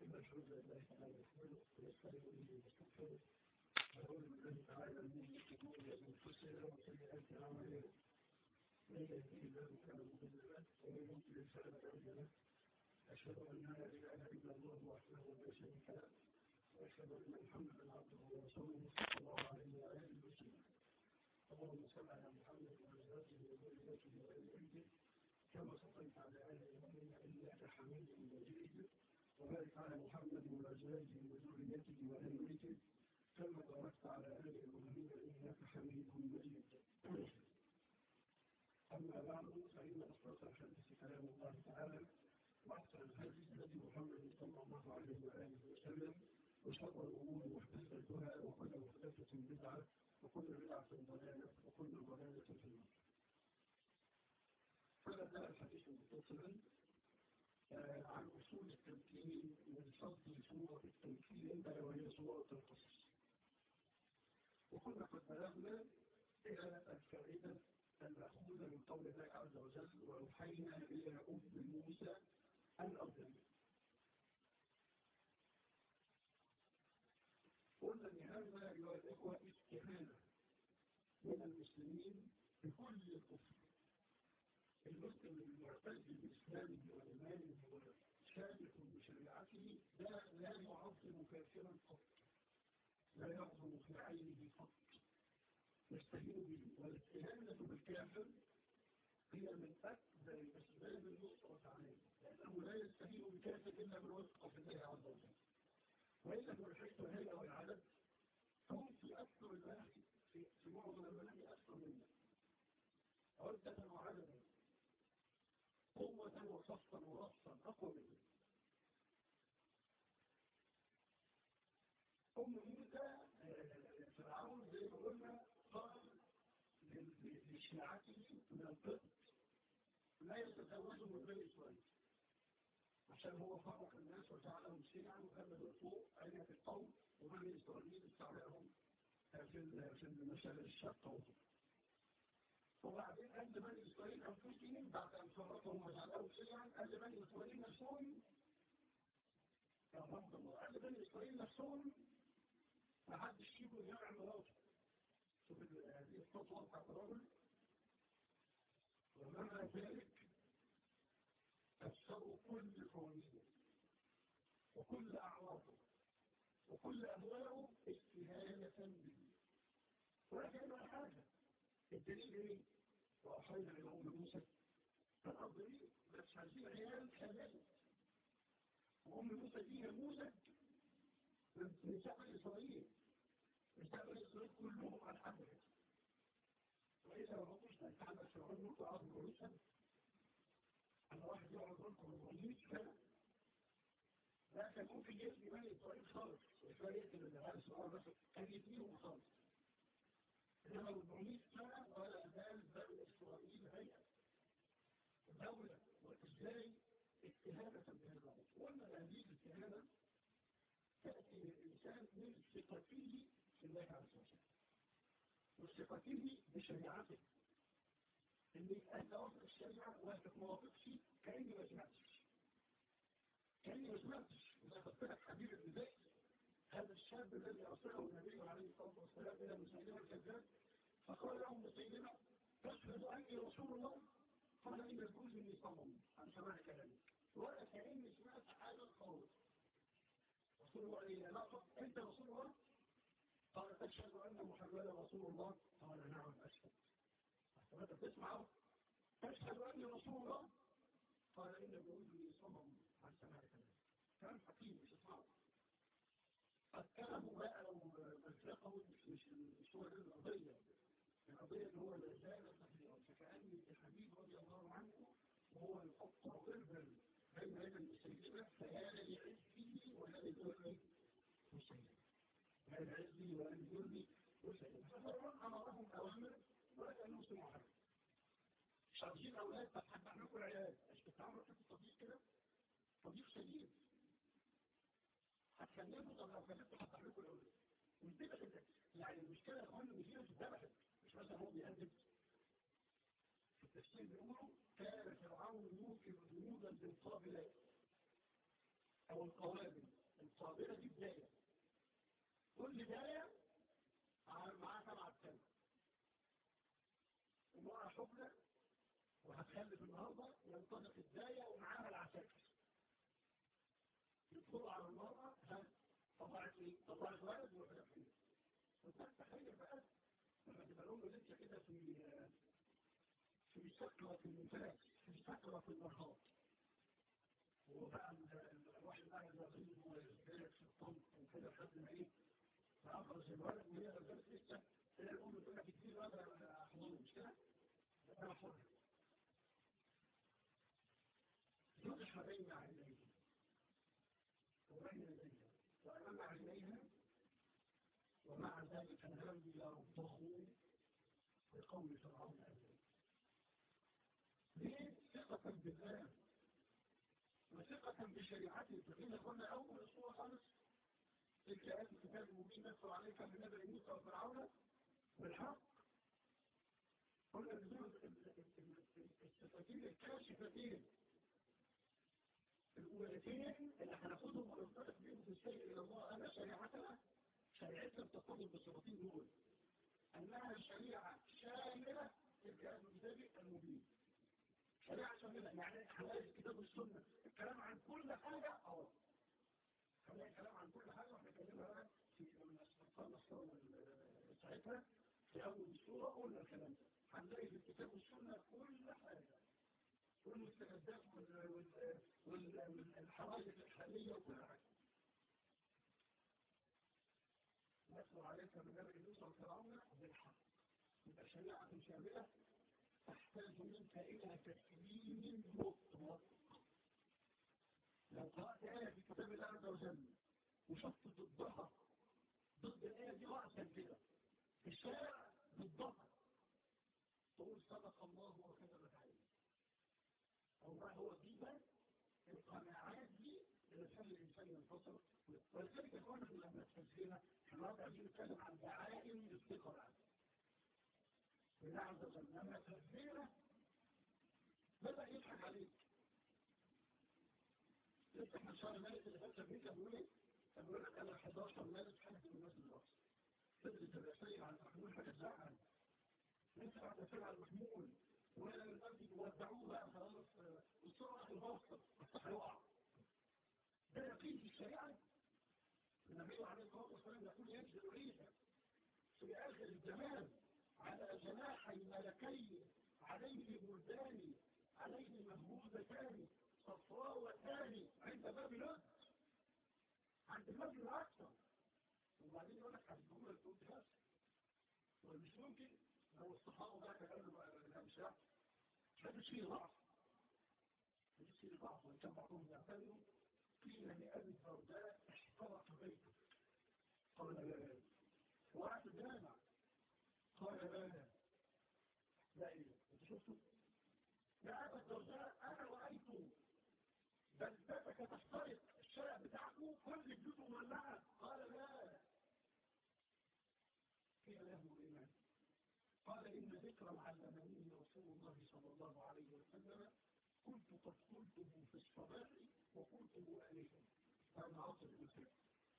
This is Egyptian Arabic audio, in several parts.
إن الحمد لله تعالى نحمده ونستعين به ونستغفره ونعوذ بالله تعالى من شرور أنفسنا وسيئات أعمالنا من يهده الله فلا مضل له ومن يضلل فلا هادي له أشهد أن لا إله إلا الله وحده لا شريك له وأشهد أن محمدا عبده ورسوله صلى الله عليه وآله وسلم اللهم صل على محمد وأزواجه وذريته وآل بيته كما صليت على آل إبراهيم إنك حميد مجيد وبارك على محمد وأزواجه وذريته وآل بيته كما باركت على آل إبراهيم إنك حميد مجيد أما بعد فإن أصدق الحديث كلام الله تعالى وأحسن الهدي هدي محمد صلى الله عليه وآله وسلم وشر الأمور محدثاتها وكل محدثة بدعة وكل بدعة ضلالة وكل ضلالة في النار. فبدأ الحديث متصلا عن أصول التمكين من فضل سورة التمكين بل وهي سورة القصص. وكنا قد بلغنا إلى الفائدة المأخوذة من قول الله عز وجل وأوحينا إلى أم موسى أن أرضي. قلنا أن هذا أيها الإخوة استهانة من المسلمين بكل الكفر. المسلم المعتز بإسلامه وإيمانه وشامخ بشريعته لا لا يعظم كافرا قط لا يعظم في عينه قط يستهين به والاستهانة بالكافر هي من أكبر الأسباب النصرة عليه لأنه لا يستهين بالكافر إلا بالوثق في الله عز وجل وإلا من حيث الهيئة والعدد فهم في أكثر الناس في, في معظم المنام أكثر منا عدة وعددا قوة وصفا ورصا أقوى منه أم موسى فرعون زي ما قلنا قال لشيعته من القبط لا يتزوجوا من بني إسرائيل عشان هو فرق الناس وجعلهم شيعا وخلى فوق عينة القوم وبني إسرائيل استعملهم في في المشارق الشرق وفوق وبعدين قال بني إسرائيل أنفسهم بعد أن فرقهم وجعلهم شيعا قال بني إسرائيل نفسهم يا رب الله قال بني إسرائيل نفسهم ما حدش فيكم يرعى مراته شوف هذه الخطوة بتاعت الراجل ومع ذلك أفسروا كل قوانينه وكل أعراضه وكل أمواله استهانة به ولكن ولا حاجة الدليل إيه؟ وأحينا إلى أم موسى فالأرض إيه؟ بس هذه عيال حلال وأم موسى دي نموذج من شعب إسرائيل من شعب إسرائيل كلهم على حد وإذا ما كنتش نتعلم فرعون نقطة أرض موسى أنا واحد يقعد لكم 400 سنة لا كان ممكن يبني بني إسرائيل خالص إسرائيل يقتل اللي غير إسرائيل بس كان يبنيهم خالص إنما 400 سنة ولا زال بني إسرائيل هيئة دولة وإزاي اتهامة بهذا الأمر وأن هذه الاتهامة تأتي للإنسان من ثقته في الله عز وجل وثقته بشريعته إني أنت واثق الشريعة واثق مواقفش كأني ما سمعتش كأني ما سمعتش إذا قلت لك حبيب ابن زيد هذا الشاب الذي أرسله النبي عليه الصلاة والسلام إلى مسيلمة الكذاب فقال له مسيلمة تشهد أني رسول الله قال إن يجوز مني صمم عن سماع كلامي ولا كأني سمعت حاجة خالص رسول الله عليه لا أنت رسول الله قال تشهد أن محمدا رسول الله قال نعم أشهد فأنت تسمعه تشهد أني رسول الله قال إن يجوز صمم عن سماع كلامي كلام حكيم مش اسمعه الكلام بقى لو ملتقه مش الصورة القضية القضية اللي هو لا زال فكأن الحبيب رضي الله عنه وهو يحط غربا بين يد المسيلمة فيا لعزه ولا لذره مسيلمة لا لعزه ولا لذره مسيلمة ففرعون أمرهم أوامر ولكنهم سمعوا حاجة مش عايزين أولاد طب هفتح لكم العيال مش بتعملوا في التطبيق كده تطبيق شديد هتكلموا طب لو كلمتوا هفتح لكم الأولاد والبيت كده يعني المشكلة يا اخوانا ان في ناس اتذبحت مش مثلا هو بيهدد في التفسير بيقولوا كان فرعون يوكل جنودا بالقابلات او القوابل الصابرة دي بداية كل بداية معاها سبعة سنة المرأة حبلة وهتخلف النهاردة ينطلق الداية ومعاها العساكر يدخلوا على المرأة طلعت ايه؟ طلعت ولد وولد فيه وانت تخيل بقى لما تبقى لهم لسه كده في في سكرة النفاس في سكرة في النهار وبقى الواحد بقى يغيب ويزداد في الطنط وكده لحد ما ايه فأخرج الولد وهي غزالة لسه هي الأم تقول لك كتير ولد أحضنه مش كده؟ أنا حر يضح بين عينيه وبين يديه وأمام عينيها ومع ذلك الهم يرضخوا بقول فرعون أبدا ليه؟ ثقة بالله وثقة بشريعته فإن قلنا أول الصورة خالص تلك آيات الكتاب المبين نصر عليك من نبأ موسى وفرعون بالحق قلنا نزول الصفتين الكاشفتين الأولتين اللي هناخدهم وننطلق بهم في السير إلى الله أنا شريعتنا شريعتنا بتتصل بالصفتين دول أنها شريعة شاملة للكلام الكتابي المبين شريعة شاملة يعني حوالي الكتاب والسنة الكلام عن كل حاجة أو خلينا الكلام عن كل حاجة واحنا اتكلمنا بقى في لما خلصنا ساعتها في أول السورة قلنا الكلام ده هنلاقي في الكتاب والسنة كل حاجة والمستجدات والحوادث الحالية وكل حاجة نصر عليك من نبي موسى وفرعون بالحق يبقى شريعة شاملة تحتاج منك إلى تسليم مطلق لو قرأت آية في كتاب الله عز وجل وشفت ضدها ضد الآية دي رأسا كده في الشارع ضدها تقول صدق الله وكذبت عليه أو ما هو ديبا القناعات دي اللي تخلي الإنسان ينتصر ولذلك يقول لما تفسرنا احنا عايزين نتكلم عن دعائم الثقة بالله عز وجل لما تفسرنا بدأ يضحك عليك لسه احنا شهر مالك اللي فات امريكا بيقول ايه؟ كان بيقول لك انا 11 مالك حاجه في الناس دلوقتي تدرس الرسائل على المحمول حاجه تزعل لسه بعد رسائل على المحمول ولا الارض يودعوه بقى خلاص السرعه البسط بس هيقع ده يقين في الشريعه النبي عليه الصلاه والسلام يقول ينزل عيسى في اخر الزمان على جناحي ملكين عليه بلدان عليه مهبوبتان صفراوتان عند باب لد عند باب الأكثر وبعدين يقول لك هتقول لك قلت بس ومش ممكن لو الصحابة بقى كانوا الأمشاء هذا شيء ضعف هذا شيء ضعف وإن كان بعضهم يعتبروا قيل لأبي الدرداء احترق بيته قال لا وقعت الجامع قال لا لا إيه أنت شفته يا أبا الدرداء أنا رأيته بلدتك تحترق الشارع بتاعكم كل البيوت مولعة قال لا قيل له الإيمان قال إن ذكرا علمني رسول الله صلى الله عليه وسلم كنت قد قلته في الصباح وقلته آلفا أنا عاصر المسلم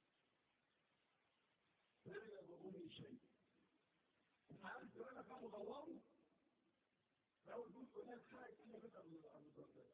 لا يضرني شيء انت عارف يقول لك ابو دوره لو الجزء هناك حاجه كده بتقل عن الدرداء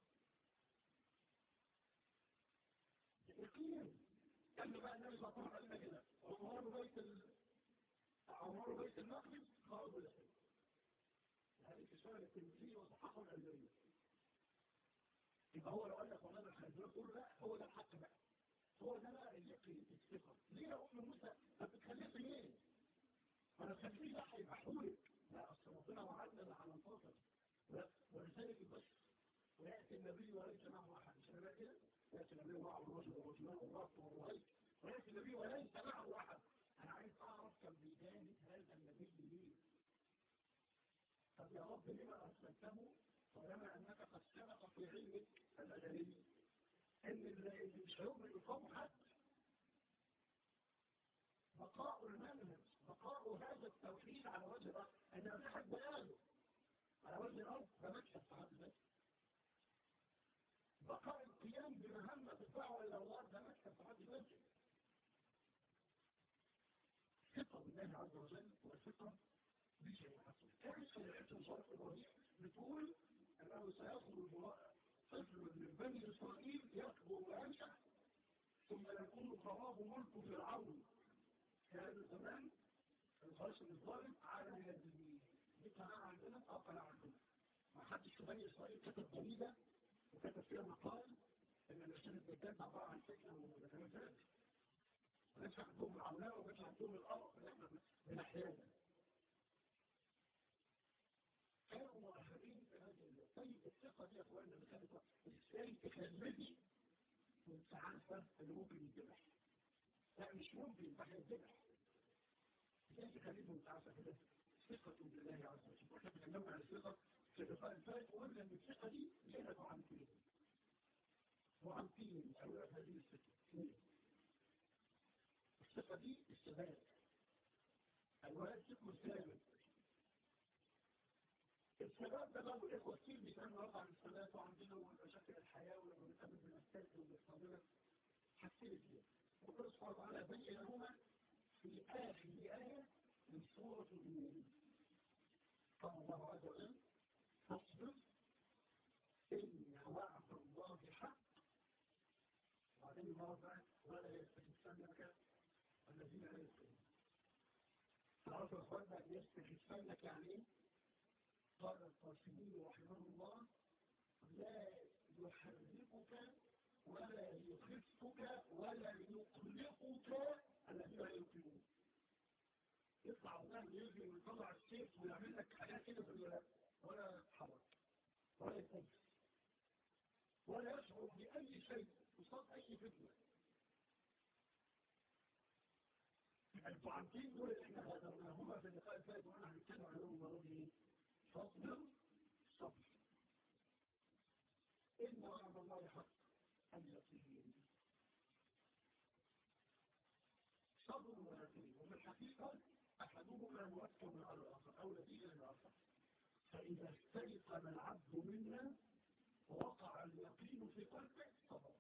يقين كان بقى النبي صلى الله عليه وسلم كده عمر بيت ال... عمر بيت المقدس خرجوا له هذه في سؤال التنزيل وصححه الألباني يبقى هو لو قال لك والله الخلفيه تقول لا هو ده الحق بقى هو ده بقى اليقين الثقه ليه يا ام موسى ما بتخليش ليه؟ ما انا تخليه ده هيبقى حولك لا اصل ربنا وعدنا على انفاقك ولذلك البشر وياتي النبي وليس معه احد مش انا كده؟ يأتي النبي معه الرجل والرجلان والرب والرهيب ويأتي النبي وليس معه أحد أنا عايز أعرف كم بيجاهد هذا النبي ليه طب يا رب لما أرسلته طالما أنك قد سبق في علمك الأدبي أن اللي مش هيقدر يقوم حد بقاء المنهج بقاء هذا التوحيد على وجه الأرض أن في حد قاله على وجه الأرض ده مكشف في حد ذاته بقاء القيام بمهمة الدعوة إلى الله ده مكتب في حد ذاته الثقة بالله عز وجل والثقة بشريعته كانت شريعته شرط إبراهيم بتقول أنه سيخرج طفل من بني إسرائيل يكبر وينشأ ثم يكون قراب ملك فرعون في هذا الزمان الخاشم الظالم على يد دي قناعة عندنا أو قناعة عندنا ما حدش في بني إسرائيل كتب جريدة وكتب فيها مقال إن الإنسان الدجال عبارة عن فتنة ومتكلمات وليس عندهم العملاء وليس عندهم الأرض اللي احنا بنحياها كانوا مؤهلين في هذه طيب الثقة دي يا اخوانا اللي كانت ازاي تخلدي وانت عارفة اللي ممكن يتذبح لا مش ممكن ده هيتذبح ازاي تخليهم وانت عارفة كده ثقة بالله عز وجل واحنا بنتكلم عن الثقة في اللقاء الفات وقلنا ان الثقة دي ليها نوعين نوعين أولاد هذه الثقة اثنين الثقة دي الثبات الولد ثقة الثابت الثبات ده بقى الإخوة كتير بيتعملوا رفع عن الثبات وعندنا مشاكل الحياة ولما بنتقابل بالأستاذ وبالصابرة حسيت بيه وقال سبحانه وتعالى بين لهما في آخر آية من سورة النور قال الله عز وجل فاصبر إن وعد الله حق وبعدين مرة ولا يستخفنك الذين لا يستخفون تعرفوا يا اخوانا يستخفنك يعني ايه؟ قال القاسمين رحمه الله لا يحركك ولا يخفك ولا يقلقك الذين لا يقلقون يطلع الله يجري ويطلع السيف ويعمل لك حاجات كده في الولاد ولا يتحرك ولا يتنفس ولا يشعر بأي شيء قصاد أي فتنة انتوا عارفين دول احنا هدرناهما في اللقاء الفائت وانا هنتكلم عنهم مرة ايه؟ فاصبر صبر إن وعد الله حق اليقين صبر ويقين وفي الحقيقة أحدهما مؤثر على الآخر أو نتيجة للآخر فإذا استيقن العبد منا ووقع اليقين في قلبه صبر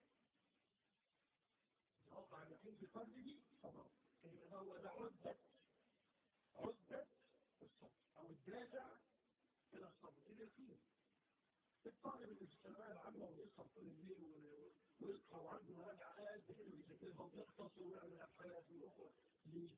إذا وقع اليقين في قلبه صبر فإذا هو ده عدة عدة الصبر أو الدافع إلى الصبر اليقين الطالب اللي في الثانوية العامة ويسهر طول الليل ويصحى وعنده مراجعات بيقدر يذاكرها ويختصر ويعمل أبحاث ويخرج ليه؟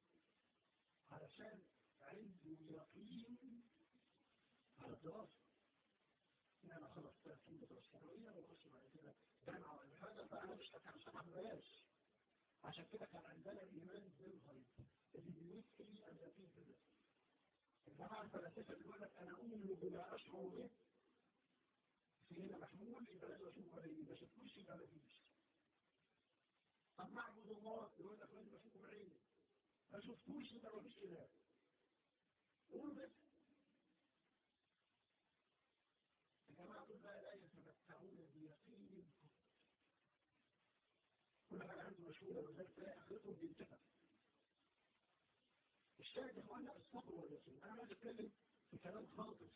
علشان عنده يقين على الدراسة إن أنا خلص 30 دراسة ثانوية وأخش بعد كده جامعة ولا حاجة فأنا مش هتعمل بلاش عشان كده كان عندنا الإيمان بالغيب اللي بيمثل اليقين بالله الجماعة الفلاسفة بيقول لك أنا أؤمن بما أشعر به في هنا محمول يبقى لازم أشوف ولا ما شفتوش يبقى ما فيش طب معبد الله يقول لك لازم أشوفه بعيني ما شفتوش يبقى ما فيش إله قول بس الجماعة دول بقى لا يتمتعون بيقين كل حاجة عنده مشهورة وذلك تلاقي آخرتهم بينتهى الشاهد يا اخوانا الصبر واليقين انا عايز اتكلم في كلام خاطف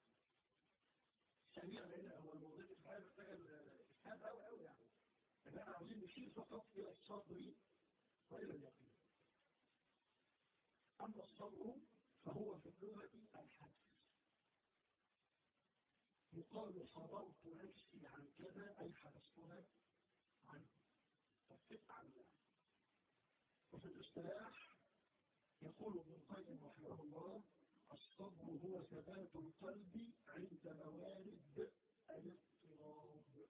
سريع لان هو الموضوع في الحياه محتاج اجتهاد قوي قوي يعني ان احنا عاوزين نشير فقط الى الصبر والى اليقين اما الصبر فهو في اللغه الحدث يقال صبرت نفسي عن كذا اي حبستها عنه فكت عنها وفي الاصطلاح يقول ابن القيم رحمه الله الصبر هو ثبات القلب عند موارد الاضطراب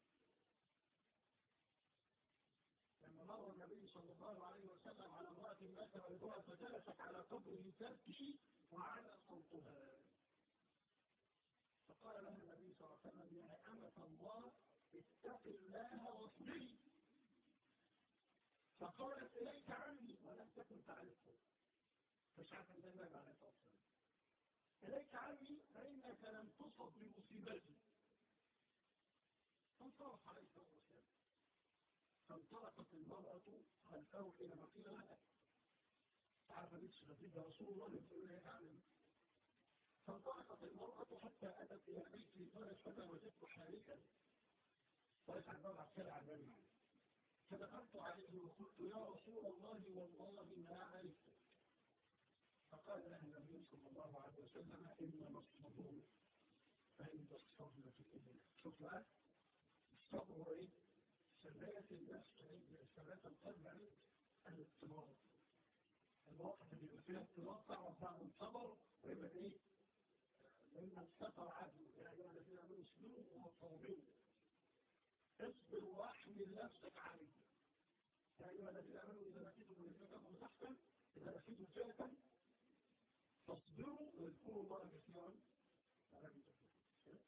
لما مر النبي صلى الله عليه وسلم على امرأة مات والدها فجلست على قبره تبكي وعلى صوتها فقال لها النبي صلى الله عليه وسلم يا أمة الله اتق الله واصبري فقالت إليك عني ولم تكن تعرفه مش عارف ازاي ما على الصلاة إليك عني فإنك لم تصب بمصيبتي فانصرف عليه الصلاة والسلام فانطلقت المرأة خلفه إلى ما قيل لها تعرف بيتش غفيد رسول الله يقول لها يعلم فانطلقت المرأة حتى أتت إلى بيتي قالت فتوجدت حاركا قالت عن بابع سلع البني فدخلت عليه وقلت يا رسول الله والله ما عرفتك فقال لها النبي صلى الله عليه وسلم إنما الصبر عند الصدمة الأولى شوف بقى الصبر هو إيه؟ ثبات النفس ثبات القلب عند الاضطراب المواقف اللي يبقى فيها اضطراب تعرف بعد الصبر ويبقى إيه؟ لأن السفر عدل يعني أنا فيها من أسلوب ومصابين اصبر واحمل نفسك عليه يا أيها الذين آمنوا إذا لقيتم الذين تحتا إذا لقيتم فئة فاصبروا واذكروا الله كثيرا لعلكم تفلحون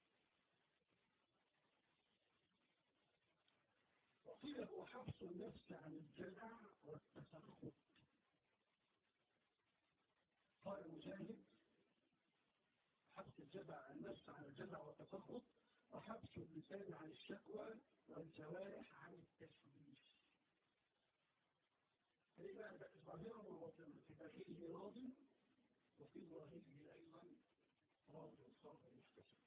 وقيل هو حبس النفس عن الجزع والتسخط قال مجاهد حبس الجزع النفس عن الجزع والتسخط وحبس اللسان عن الشكوى والجوارح عن التشويش فإذا ظاهرا وباطنا في داخله راضي وفي ظاهره أيضا راضي صار محتسب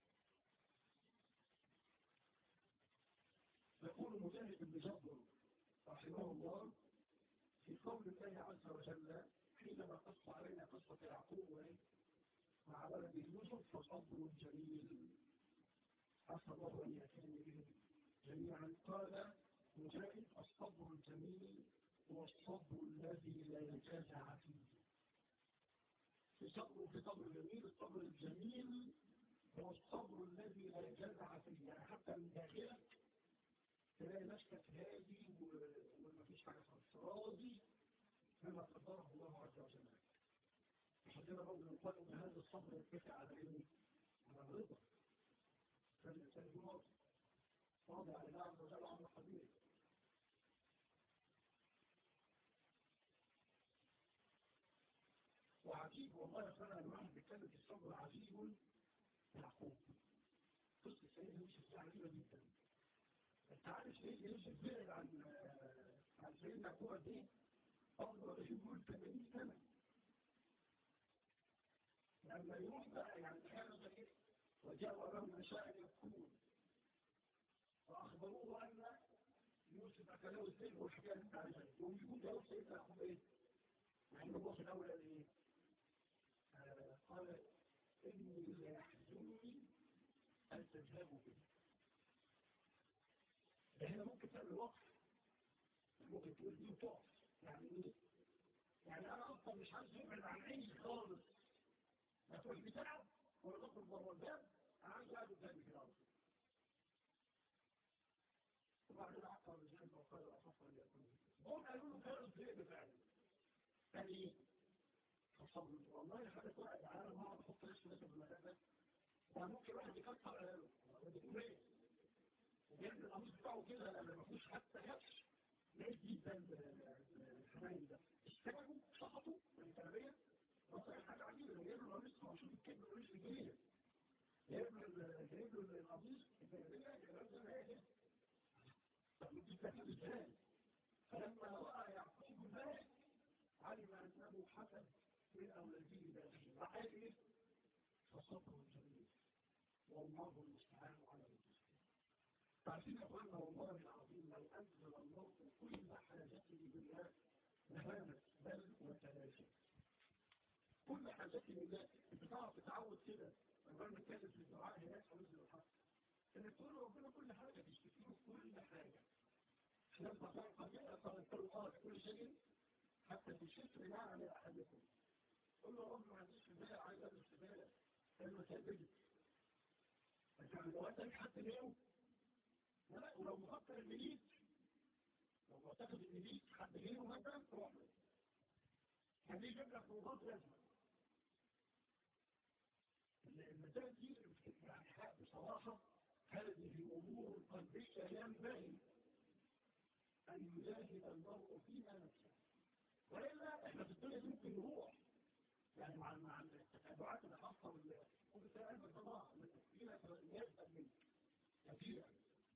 يقول مجاهد بن جبر رحمه الله في قول الله عز وجل حينما قص علينا قصة يعقوب مع ولده يوسف فصبر جميل عسى الله أن يأتيني بهم جميعا قال مجاهد الصبر الجميل هو الصبر الذي لا يجازع فيه في صبر في صبر جميل الصبر الجميل هو الصبر الذي لا يجازع فيه يعني حتى من داخلك تلاقي نفسك هادي وما فيش حاجة خالص راضي بما قدره الله عز وجل حدنا برضه نقول ان هذا الصبر يتكئ على ايه؟ على الرضا فالإنسان يكون راضي راضي على الله عز وجل عن حبيبه وعجيب والله فعلا الواحد بيتكلم في الصبر عجيب يعقوب قصة سيدنا يوسف عجيبة جدا انت عارف سيدنا يوسف بعد عن عن سيدنا يعقوب قد ايه؟ أفضل يقول 80 سنة لما يروح بقى يعني كان ايه؟ وجاء له مشاعر يبكون فأخبروه أن يوسف أكله السيف والحكاية اللي عايزها ويقول له سيدنا يعقوب ايه؟ يعني هو في الأول قال ايه؟ قال إني لا يحزنني أن تذهبوا به ده هنا ممكن تعمل وقف ممكن تقول دي تقف يعني ايه؟ يعني أنا أصلا مش عايز يبعد عن عيني خالص ما تروح بتلعب ولا تخرج بره الباب أنا عايز أقعد قدامي كده على طول وبعدين عقر الجنة وقال أخاف أن يكون هم قالوا له كانوا الذئب فعلا قال إيه؟ فصبر والله حاجة واحد عالم ما بحط ليش مثل المكان ده وممكن واحد يكسر عياله ويقول ايه وجايب القميص بتاعه كده لما ما فيهوش حتى كبش لقيت جدا الحنين ده اشتغلوا سقطوا من التربيه وصل حاجه عجيبه جايب له القميص عشان الكبد ملوش رجليه جايب له جايب له القميص التربيه جايب له زي كده طب دي كانت ازاي فلما راى يعقوب ذلك علم انه حسد من أولاده داخل وقال إيه؟ فصبر جميل والله المستعان على المسلمين تعرفين يا أخوانا والله العظيم لو أنزل الله كل حاجته بالله لهانت بل وتلاشت كل حاجته بالله انت تعرف تتعود كده لما نتكلم في الدعاء هناك ونزل الحق انك تقول ربنا كل حاجه تشتكي له كل حاجه لما تعرف كده قال الله كل شيء حتى في الشكر نعم لأحدكم قل له رب ما عنديش البلد عايز أدرس البلد قال له سيبني أنت عم توقع حتى اليوم لا ولو مفكر المليك لو معتقد المليك حد غيره مثلا تروح له هذه يجيب لك فوضات لازمة المسائل دي يعني بصراحة هذه أمور قلبية ينبغي أن يجاهد المرء فيها نفسه وإلا إحنا في الدنيا دي ممكن نروح يعني مع مع التتابعات اللي حاصله كل سنه قلبك طبعا فينا يسال منك كثيرا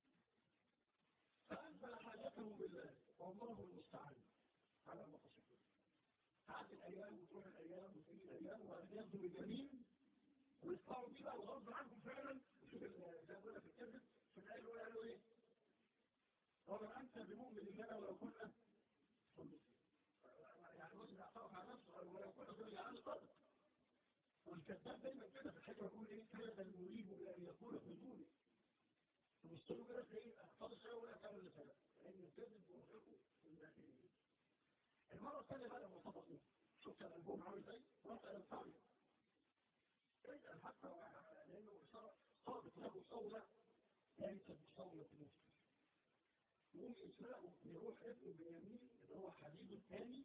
فانزل حاجته بالله والله المستعان على ما تصفون تعدي الايام وتروح الايام وتيجي الايام وبعدين يبدو الجميل ويصطاروا بيه بقى وغصب عنكم فعلا شوف زي ما قلنا في الكذب في الايه اللي قالوا ايه؟ وما انت بمؤمن لنا ولو كنا يعني مسلم اعترف على نفسه ولو كنا صادق والكذاب دايما كده في الحكمة يقول ايه كذا المريب بأن يكون في دونه ومستوى كده تلاقيه خالص شوية ولا كامل لسنة لأن الكذب مرهقه في الداخلية المرة الثانية بقى لما صدقوا شفت الألبوم عامل ازاي؟ رحت أنا بتاعي اسأل حتى لأنه صادق له صولة ليست بصولة نفسه يقوم إسرائه يروح ابن بنيامين اللي هو حبيبه الثاني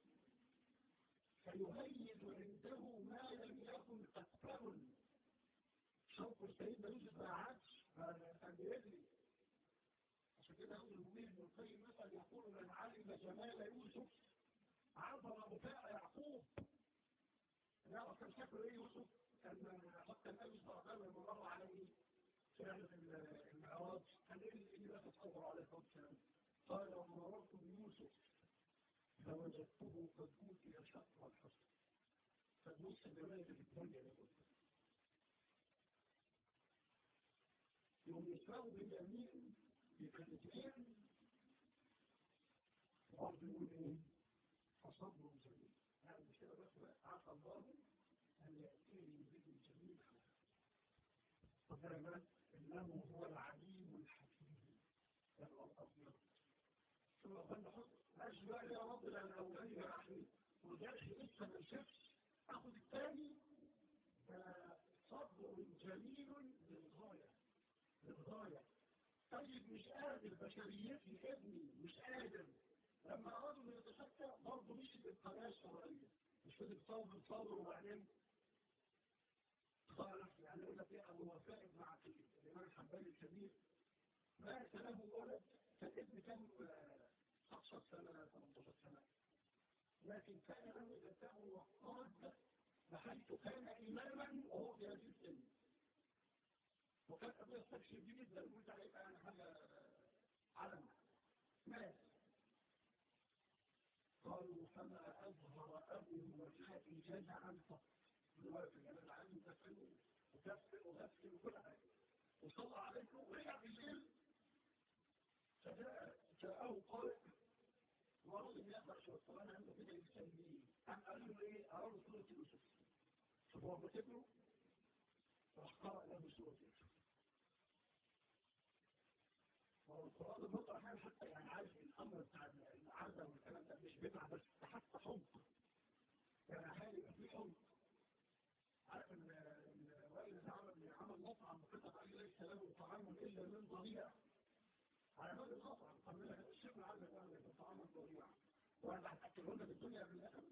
فيهيج عنده ما لم يكن قد كمل شوق سيدنا يوسف ما عادش كان بيجري عشان كده يقول المبين ابن القيم مثلا يقول من علم جمال يوسف عبر بكاء يعقوب يعرف كان شكله ايه يوسف كان حتى النبي صلى الله عليه وسلم مر عليه في رحله المعراج كان ايه اللي لا تتصور عليه الصلاه والسلام قال ومررت بيوسف فوجدته قد اوتي شطر الحسن فبص جمال في الدنيا يقول يوم يسمعوا باليمين بكلمتين برضه يقول ايه فصبر جميل يعني مش كده بس عسى الله ان ياتيني به جميل فكرة انه هو العليم الحكيم الابيض ثم قال حط ماشي بقى يا رب لان اولادي راحني وجاش لسه ما شافش اخد الثاني صبر جميل للغايه للغايه طيب مش قادر بشريتي ابني مش قادر لما أرادوا أن يتشكى برضه مش بالقناة الشرعية مش فضل صبر صبر وبعدين قال يعني يقول لك ايه ابو وفاء بن عقيل الامام الحنبلي الكبير مات له ولد فالابن كان 16 سنه 18 سنه لكن كان له ذكاء وقاد بحيث كان اماما وهو في هذه السن وكان ابوه يستبشر بيه جدا وقلت عليه انا حاجه علم مات قالوا فما اظهر ابو وفاء جزعا فقط دلوقتي انا العلم تفهم وتفهم وتفهم وكل حاجه وصلى عليكم ورجع بالليل فجاء جاءه قارئ واراد ان يقرا شويه طبعا عنده كده يسميه قام قال له ايه ارى سوره يوسف فهو كتب راح قرأ له سوره يوسف والقرآن المطلع حال حتى يعني عارف الأمر بتاع العادة والكلام ده مش بدعة بس حتى حب يعني أحيانا يبقى في حب عارف ان الوالد عمل عمل مطعم وكتب عليه ليس له طعام الا من ضريع على باب المطعم قال لك الشيخ عندك تعمل طعام ضريع وانا هتاكله لك الدنيا بالاخره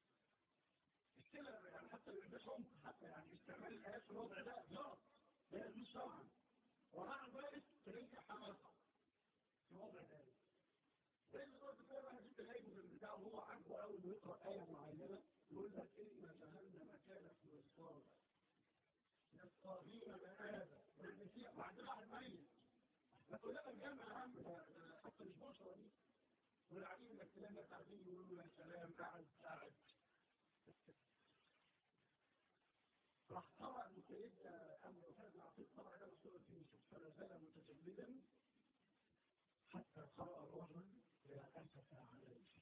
السلة يعني حتى ما يبقاش عمق حتى يعني استعمال الحياة في الوضع ده غلط لا يجوز شرعا ومع ذلك تلاقي حماسة في وضع ذلك زي ما قلت كده واحد انت جايبه في البتاع وهو عاجبه قوي انه يقرا ايه معينه يقول لك إن جهنم كانت مرصادا للطاغين مآبا والمسيح بعد واحد ميت ما تقول لك الجنة يا عم حتى مش بشرى دي والعجيب انك تلاقي تعبين يقولوا يا سلام قاعد قاعد راح طبعا سيدنا أمر وفاد عقيد طبعا ده سورة يوسف فلا زال متجمدا حتى قرأ الرجل يا أسف على يوسف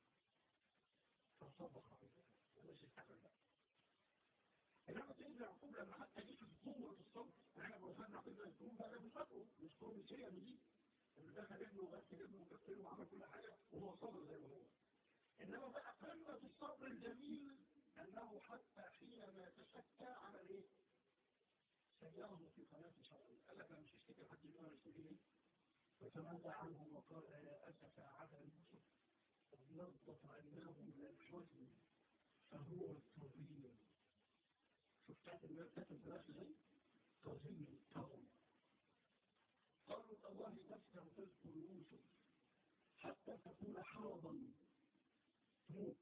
فصدق مش الحمل إنما سيدنا يعقوب لما حتى جه في قوة الصبر أنا بوصلنا قبل أن تكون بقى بفكره مش قوة شيء دي اللي دخل ابنه وغسل ابنه وكفله وعمل كل حاجة وهو صبر زي ما هو إنما بقى قمة الصبر الجميل أنه حتى حينما تشكى عمل إيه؟ سيره في قناة شرعية قال لك أنا مش هشتكي حد يقول رسولي فتمنى عنه وقال يا أسف على يوسف نظف عيناه من الحزن فهو الطبيب شفتات الناس كتب بنفس زي طبيب الطول قالوا الله تفتح تذكر يوسف حتى تكون حرضا تموت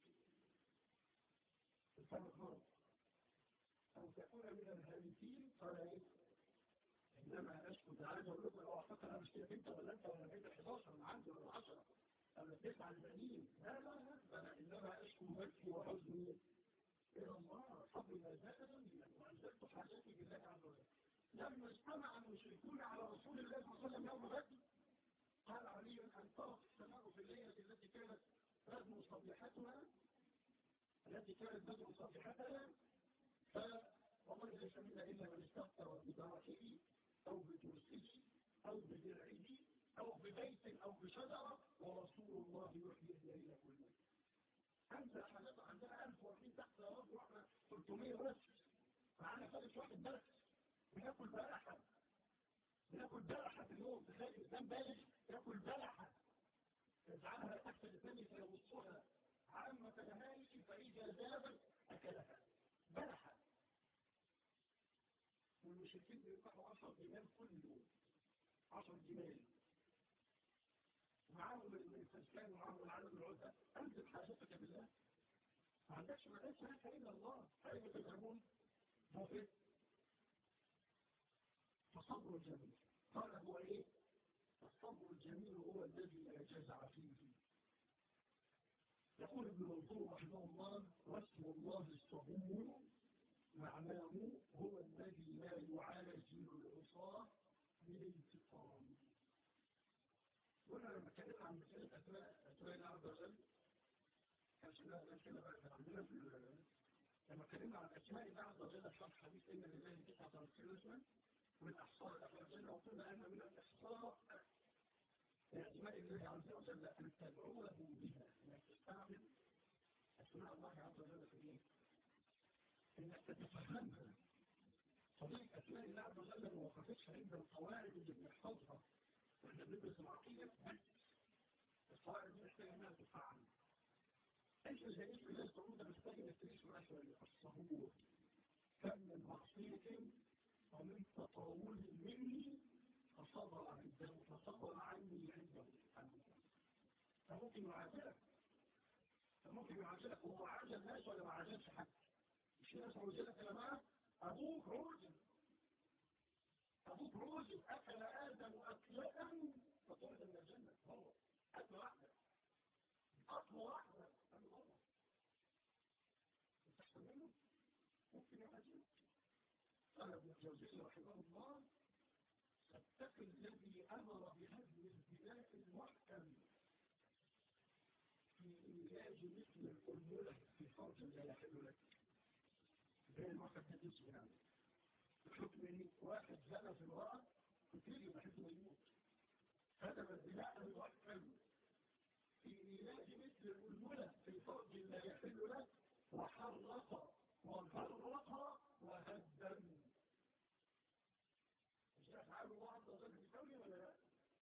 الفرق مرض أو تكون من الهالكين قال إيه إنما أشكو تعالى أقول لكم لو أعتقد أنا مش أنت ولا أنت ولا بيت 11 من عندي ولا 10 أنا تسعة البنين لا لا لا أنا إنما أشكو بكي وحزني إلى الله حبل ما زاد مني وأنزلت حاجتي بالله عز وجل لما اجتمع المشركون على رسول الله صلى الله عليه وسلم يوم بدر قال علي أن طرف السماء في الليلة التي كانت بدر صبيحتها التي كانت بدر صبيحتها فالله ليس منا إلا من استغفر بدركه أو بكرسيه أو بدرعه أو ببيت أو بشجرة ورسول الله يحيي الليل كله أنت حاجات عندنا 1000 واقفين تحت يا رب واحنا 300 بس معانا ثالث واحد بس بناكل بلحة بناكل بلحة في اليوم تخيل إنسان بالغ ياكل بلحة يجعلها تحت الثاني فيبصها عامة نهائي فإذا ذابت أكلها بلحة والمشركين بيذبحوا 10 جمال كل يوم 10 جمال معاهم الفسكان ومعاهم العالم العزة أنزل حاجتك بالله ما عندكش ما ليس لك إلا الله فأين تذهبون موفق فصبر الجميل قال هو إيه الصبر الجميل هو الذي لا جزع فيه يقول ابن منصور رحمه الله واسم الله الصبور معناه هو الذي لا يعالج العصاة بالانتقام وانا لما اتكلم عن مسألة أسماء أسماء الله عز وجل عشان نتكلم عندنا في لما اتكلمنا عن أسماء الله عز وجل في شرح حديث إن لله تسعة وتسعين اسما من أحصاء الأخلاق الجنة وقلنا أن من الإحصاء أسماء الله عز وجل أن تدعوه بها أنك تستعمل أسماء الله عز وجل في إيه؟ انك تتفهمها طريقة اسماء الله عز وجل ما وقفتش عند القواعد اللي بنحفظها واحنا بندرس العقيدة بس القواعد دي محتاجة انها تفعل ايش اللي هيجي الناس تقول ده محتاج انك تعيش معاه شوية الصبور كم من معصية ومن تطاول مني فصبر عنده فصبر عني عنده سبحانه فممكن يعادلك فممكن يعادلك وهو عاجل الناس ولا ما عاجلش حد مش ناس عوزلك يا جماعة أبوك عوزل أبوك عوزل أكل آدم أكلة فطرد من الجنة هو أكل واحدة أكل واحدة أكل واحدة تحصل منه ممكن يعزل قال ابن الجوزي رحمه الله فاتق الذي أمر بهدم البناء المحكم في إيجاج مثل الأمولة في فرج لا يحل لك زي المحكم تدرس يعني الحكم ان واحد زنى في المرأة كتير بحيث يموت هدم البناء المحكم في إيجاج مثل الأمولة في فرج لا يحل لك وحرق وفرق وهدم مش أفعال الله عز وجل في كونه ولا لا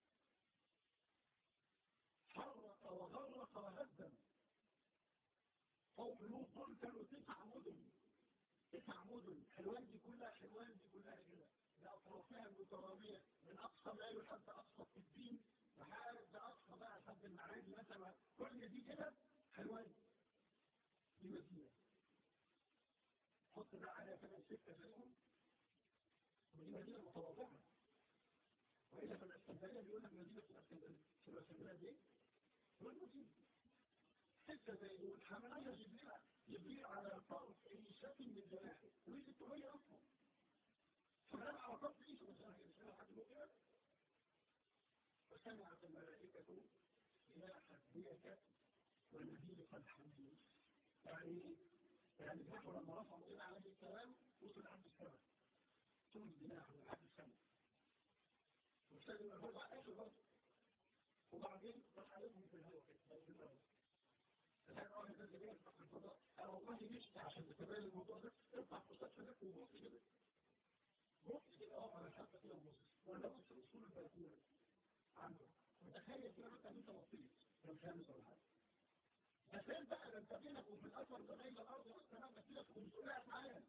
حرق وغرق وهدم قوم لوط كانوا تسع مدن تسع مدن حلوان دي كلها حلوان دي كلها كده بأطرافها المترامية من أقصى ما لحد أقصى في الدين لحد أقصى بقى لحد المعادي مثلا كل دي كده حلوان دي مدينة حط بقى عليها كمان ستة فيهم ودي مدينة متواضعة وإلا في الاسكندرية بيقول لك مدينة الاسكندرية في الاسكندرية دي هو المدينة حتة زي والحماية يبيع يبيع على طرف أي شكل من جناحه وليس التوهية أصلا فلما على طرف إيش مثلا يسمى حد مؤمن فسمعت الملائكة إلى حديك والنبي قد حمد يعني يعني البحر لما رفعوا إلى عليه السلام وصل عند السماء ثم البناء على عند السماء وسلم الربع آخر برضه وبعدين راح عليهم في الهواء كده في الهواء الآن واحد اللي بيفتح في الفضاء أنا والله مش عشان تتبين الموضوع ده ارفع فستك لك وبص كده بص كده اه على الحبة كده وبص ولا بص الأصول البلكونة عنده وتخيل كده مثلا أنت بطيط لو خامس ولا حاجة بس انت على انت بينك وفي الأثر ده بين الأرض والسماء بس كده 500 عام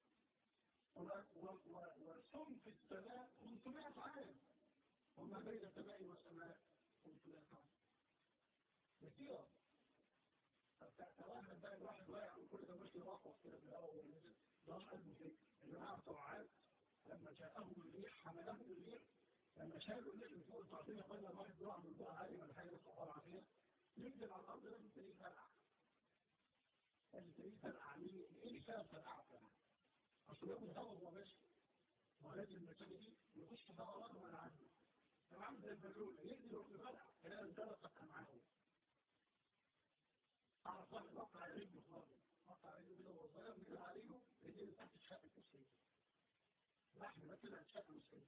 والسم في السماء 500 عام وما بين السماء والسماء 500 عام كثيرة فتواهد بقى الواحد واقع وكل ده مش يرقص كده في الأول ونزل ده قلبه كده الجماعة طبعات لما جاءهم الريح حملهم الريح لما شالوا الريح من فوق الطرفية قال الواحد ضاع من ضاع عالي ولا حاجة بس طبعا عافية ينزل على الأرض لازم تلاقيه فرقع لازم تلاقيه فرقع ليه؟ ايه اللي كان فرقع فرقع؟ أصل ياخد هوا وهو ماشي ولازم المكان دي يخش دوران وأنا عنده تمام زي البلول ينزل وفي فرقع كلام ثلاثة معاهم أعرف واحد وقع رجله خالص يقطع عليه كده وصغير من عليه اللي تحت الشقة الكسرية لحم مثلا الشقة الكسرية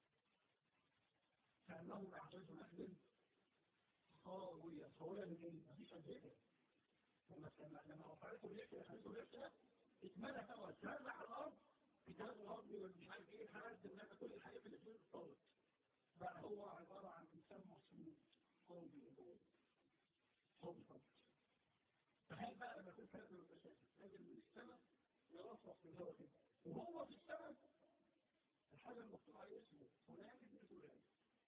كأنهم أعجاز نحل خاوية خاوية من ايه؟ مفيش أجهزة لما لما رفعته بيحكي خليته بيحكي اتمنى هوا اتمنى على الأرض كتاب الأرض والمش عارف ايه حاجات الناس كل الحاجات اللي فيه اتطورت بقى هو عبارة عن إنسان مصموم قوي قوي تخيل بقى لما يكون فاهم المشاكل نازل من السماء يرفرف في الهواء كده وهو في السماء الحاجة المكتوب عليه اسمه فلان ابن فلان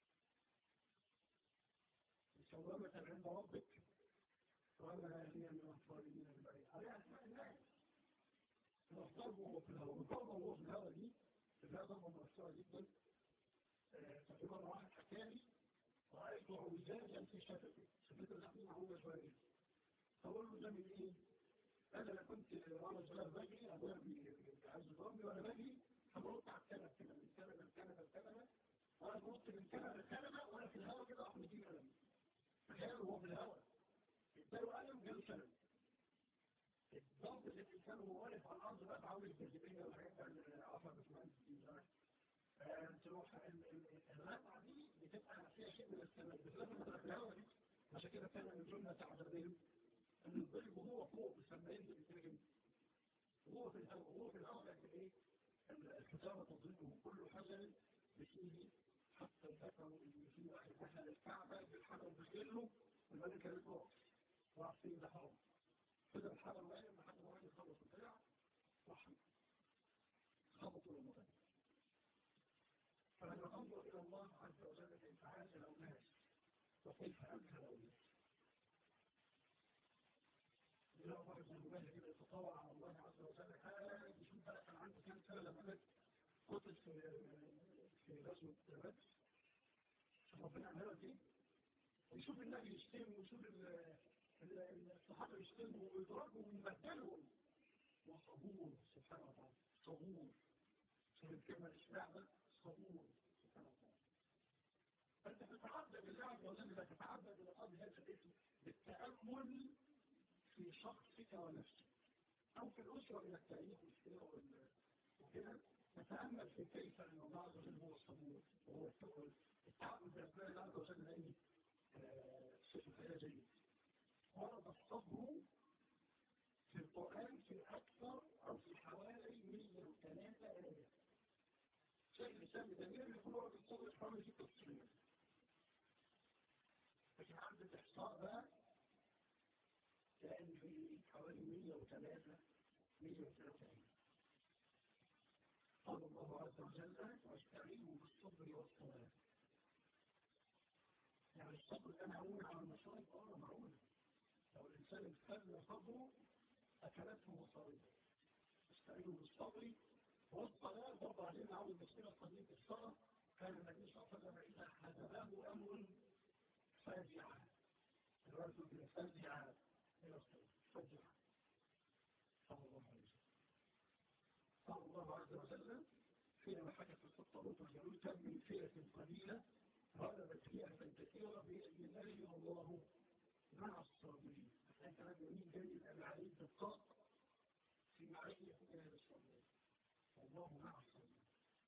مسومة عند ربك وما هي من الظالمين البعيد عليها اسماء الناس الضرب وهو في الهواء والضرب وهو في الهواء دي اللي هي ضربة مؤثرة جدا ففي مرة واحد حكالي رأيت عوجاجا في شفته شفته الأخير هو شوية فقول له ده من ايه؟ انا لا كنت وانا صغير بجري ابويا بيعز ضربي وانا بجري فبنط على الكنبه كده من كنبه لكنبه لكنبه وانا بنط من كنبه لكنبه وانا في الهواء كده اروح مديني قلم تخيل وهو في الهواء اداله قلم جاله شلل الضرب اللي في الانسان وهو واقف على الارض بقى تعود الجاذبيه والحاجات اللي عرفها باشمهندس دي تروح الرفعه دي بتبقى فيها شيء من السماء بتلاقي مثلا في الهواء دي عشان كده كان الجمله تعجبين ان الضرب وهو فوق لما ينزل يترجم وهو في الهواء وهو في الهواء لكن ايه الحجاره تضربه كل حجر بفيه حتى ذكروا ان في واحد دخل الكعبه بالحجر بخيله والملك كان يقف راح فين ده حرام فضل الحجر واقف لحد ما الراجل خلص البيع راح خبطوا المكان فلما انظر الى الله عز وجل كيف عاش الاولاد وكيف امهل الاولاد لا واحد من الولاده كده يتطوع على الله عز وجل حاجه يشوف بقى كان عنده كام سنه لما مات قتل في في غزوه بدر شوف ربنا عملها دي ويشوف النبي يشتم ويشوف الصحابه يشتموا ويضربوا ويبدلهم وصبور سبحانه وتعالى صبور شوف الكلمه الاشباع صبور سبحانه وتعالى فانت تتعبد بالله عز وجل تتعبد لقاضي هذا الاسم بالتامل في شخصك ونفسك أو في الأسرة من التاريخ والسيرة وكده نتأمل في كيف أن الله عز وجل هو الصبور وهو الثقل التعبد بأسماء الله عز وجل أي صفة حياة جيد ورد الصبر في القرآن في أكثر أو في حوالي 103 آية شيخ الإسلام الأمير يقول ورد الصبر في حوالي 96 لكن عند الإحصاء بقى كان في حوالي 103 103 قال الله عز وجل واستعينوا بالصبر والصلاة يعني الصبر ده معون على المصائب اه معون لو الانسان استنى صبره اكلته مصائب استعينوا بالصبر والصلاة برضه علينا عاوز نفسنا قضية الصلاة كان النبي صلى الله عليه وسلم إذا حزبه أمر فاجعا الرجل فاجعا إلى الصلاة فاجعا صلى الله عليه وسلم قال الله عز وجل حينما حدث الطاغوت والجنود كم من فئة قليلة غلبت فئة كثيرة بإذن الله والله مع الصابرين احنا كلام جميل جيد العليم بالطاق في معية أهل الصابرين والله مع الصابرين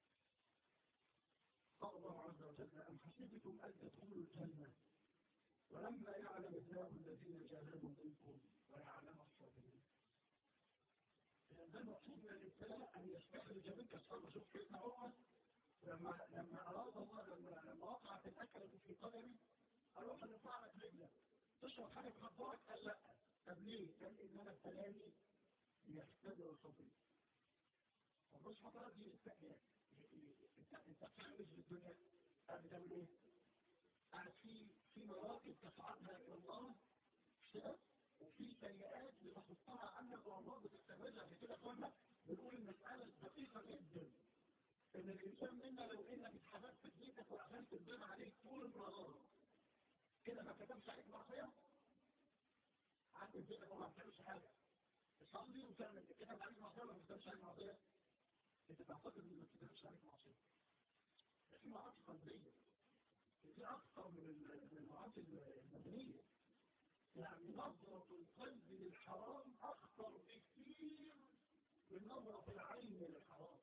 قال الله عز وجل أم حسبتم أن تدخلوا الجنة ولما يعلم الله الذين جاهدوا منكم ويعلم الصابرين ده المقصود من الابتلاء ان يستخرج منك الصبر شوف سيدنا عمر لما لما اراد الله لما لما وقعت الاكله في قدمي قال له هنرفع لك رجلك تشرب حاجه تخدرك قال لا طب ليه؟ قال ان انا ابتلاني ليختبر صبري والله سبحانه وتعالى دي انت انت بتعمل في الدنيا قاعد بتعمل ايه؟ قاعد في في مراكب تصعدها الى الله كده وفي سيئات بتحطها عنك والله بتستمرها في كده كنا بنقول المسألة دقيقة جدا ان الانسان منا لو انك اتحببت في بيتك واخذت الدين عليك طول النهار كده ما كتبش عليك معصية قعدت في بيتك وما بتعملش حاجة تصلي وتعمل كتب عليك معصية ولا ما كتبش عليك معصية انت تعتقد ان ما كتبش عليك معصية في معاصي قلبية دي اكثر من المعاصي المدنية يعني نظرة القلب للحرام أخطر بكثير كثير بالنظرة في العين للحرام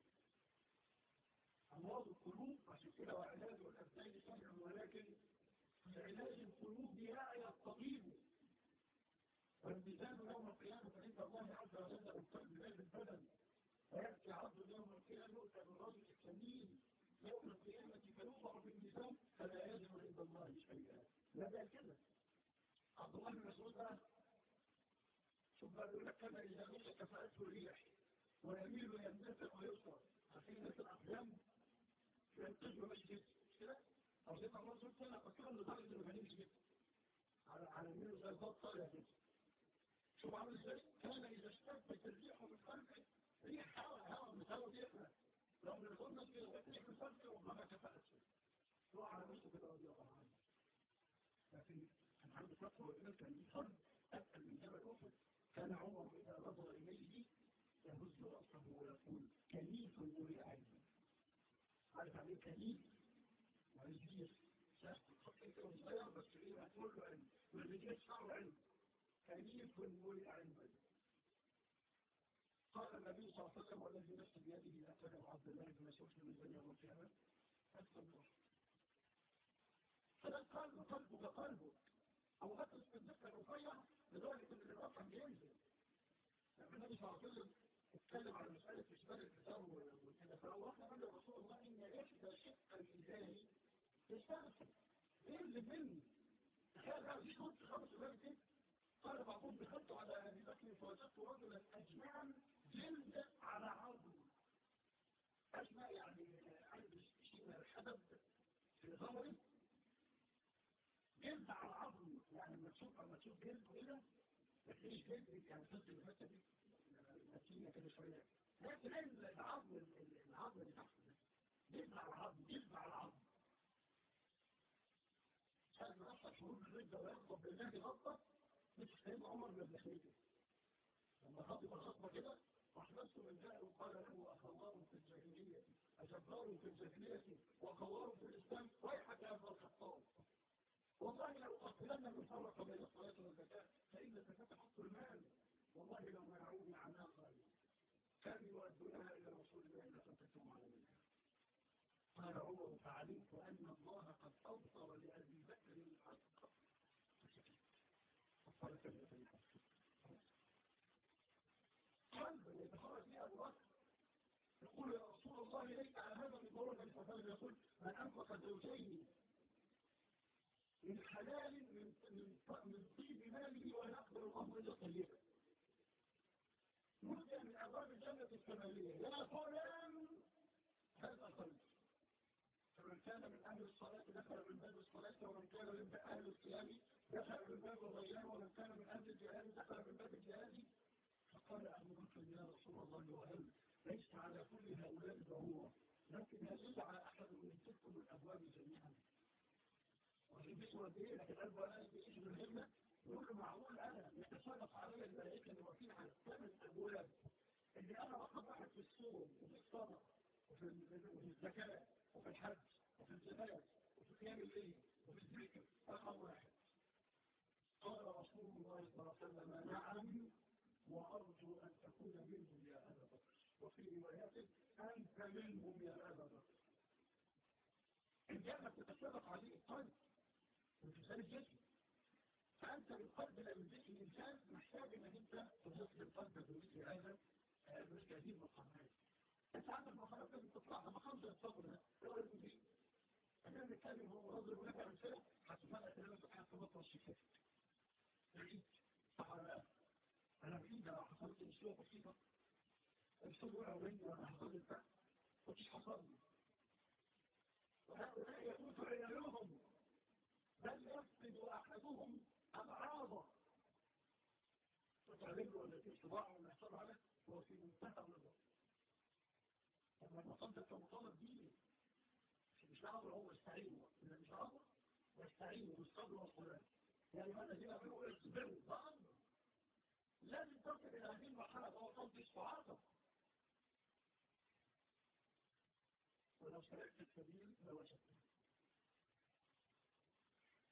أمراض القلوب عشان كده وعلاج الأبدان سمع ولكن في علاج القلوب برعاية الطبيب والميزان يوم القيامة عند الله عز وجل القلب لا البدن ويأتي عبد يوم القيامة يؤتى بالرجل السمين يوم القيامة فيوضع في الميزان فلا يجد عند الله شيئا لا ده كده عبد الله بن مسعود بقى شوف بقى يقول لك كما إذا مشى كفاءته الريح ويميل يندفع ويسرى عارفين ناس الأقدام ينتج ومشي كده أو زي ما الرسول كان فكرا لدرجة إنه كان يمشي كده على على يمينه زي الضغط طالع كده شوف عامل ازاي كان إذا اشتدت الريح من خلفه ريح هواء هواء من هواء بيحرق لو من الغنى كده ريح من خلفه وما كفاءته هو على نفسه كده رضي الله عنه لكن كان عنده فترة وإنه كان يصل أسأل من جبل أحد كان عمر إذا نظر إليه يهز رأسه ويقول كليف ولي عيني عارف عليه كليف وعزيز شاف الخطين كده صغير بس ايه هتقول له علم والرجال شعر علم كليف ولي عيني قال النبي صلى الله عليه وسلم والذي نفسي بيده لا تدعو عبد الله بن مسعود من الدنيا يوم القيامه اكثر الله فده قلب قلبه كقلبه او غطس في الدفع الرفيع لدرجه ان الرفع بينزل النبي صلى الله عليه وسلم اتكلم على مسألة إشبال الكتاب وكذا فلو رحنا قال رسول الله إن إحدى شق الإزاي يستغفر ينزل مني تخيل بقى في خط خمس ولاد كده قال بعضهم بخطوا على أبي بكر فوجدت رجلا أجمعا جلد على عظم أجمع يعني عنده شيء من الحدب في ظهري جلد على عظم يعني لما تشوف لما تشوف جلد كده مفيش جلد يعني تحس الحته دي نتيجة كده شوية لكن العظم العظم اللي تحت ده يطلع العظم يطلع العظم كان عشر شهور من الرجة ويغضب بالله غضبة مش سيدنا عمر بن الحميدة لما غضب الغضبة كده أحدثت من جاء وقال له أخوار في الجاهلية أجبار في الجاهلية وخوار في الإسلام ويحك يا ابن الخطاب والله لو أقبلن المفرق بين الصلاة والزكاة فإن الزكاة حق المال والله لو منعوني عناقا كانوا يؤدونها إلى رسول الله لفتتهم على منها قال عمر فعلمت أن الله قد أبطر لأبي بكر الحق قال كلمة قلب يتخرج فيها أبو بكر يقول يا رسول الله ليس على هذا بضرورة النبي صلى الله عليه وسلم يقول من أنفق زوجين من حلال من من من طيب ماله ويقبل الله إلا طيبا نودي من أبواب الجنة السماوية يا فلان هذا قلب فمن كان من أهل الصلاة دخل من باب الصلاة ومن كان من أهل الصيام دخل من باب الريان ومن كان من أهل الجهاد دخل من باب الجهاد فقال أبو بكر يا رسول الله وهل ليس على كل هؤلاء ضرورة لكن هل يدعى أحد من تلكم الأبواب جميعا وفي بسوة إيه لكن قلب ولا بإذن الهمة يقول له معقول أنا يتصرف علي الملائكة اللي واقفين على الثامن أبواب اللي أنا بقطعها في الصوم وفي الصلاة وفي وفي الزكاة وفي الحج وفي الزكاة وفي قيام الليل وفي الذكر رقم واحد قال رسول الله صلى الله عليه وسلم نعم وأرجو أن تكون منهم يا أبا بكر وفي روايات أنت منهم يا أبا بكر الجنة تتسابق عليه القلب وفي خارج الجسم فأنت بالقلب لما يجيك الإنسان محتاج أنك أنت تبص القلب بمثل هذا مثل هذه المقامات أنت عندك مقامات لازم تطلعها مقام زي الصبر ده هو المدير أنا بنتكلم هو نظر ولك أمثلة هتفرق كلام سبحانه وتعالى الشفاء بعيد صح ولا لا؟ أنا بعيد لو حصلت أسلوب بسيطة الأسلوب وقع مني وأنا حصلت ده مفيش حصل لي وهؤلاء يموت عيالهم بل يفقد أحدهم أمراضه تتعلم له التي صباعه ولا يحصل عليه هو في منتهى الرضا لما المقام ده مطالب ديني مش عارف هو يستعين مش عارف يستعين بالصبر والصلاة يعني ما الذين يقولوا اصبروا ضعف لازم تصل إلى هذه المرحلة فهو صوت استعاطة ولو سلكت السبيل لوجدته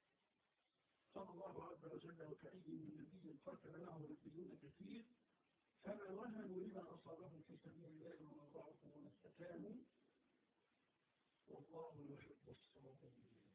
صلى الله عز وجل وكأي من نبي قاتل معه ربيون كثير فما وهنوا لما أصابهم في سبيل الله وما ضعفوا وما استكانوا والله يحب الصابرين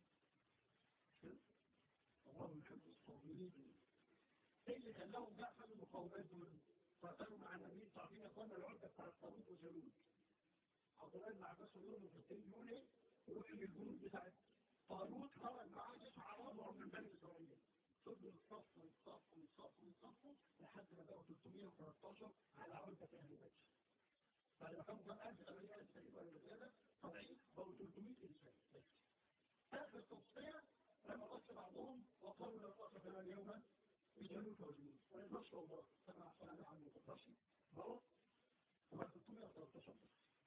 الله يحب الصابرين ايه اللي خلاهم بقى خلوا المقاومات دول فقالوا مع النبي تعطينا اخوانا العده بتاع الطاروت وجالوت عبد الله بن عباس يقول له في التاني يقول ايه؟ يقول ان الجنود بتاعت طاروت خرج معاه جيش عرابه من بني اسرائيل فضلوا يتصفوا يتصفوا يتصفوا يتصفوا لحد ما بقوا 313 على عده اهل بدر بعد ما كانوا كام ألف ثمانية ألف تقريبا ولا زيادة طبيعي بقوا 300 إنسان بس آخر تصفية لما بص بعضهم وقالوا لا طاقة لنا اليوم بجنود وجنود ما شاء الله سمع سنة عنه تقرشي بقوا وما 313 بس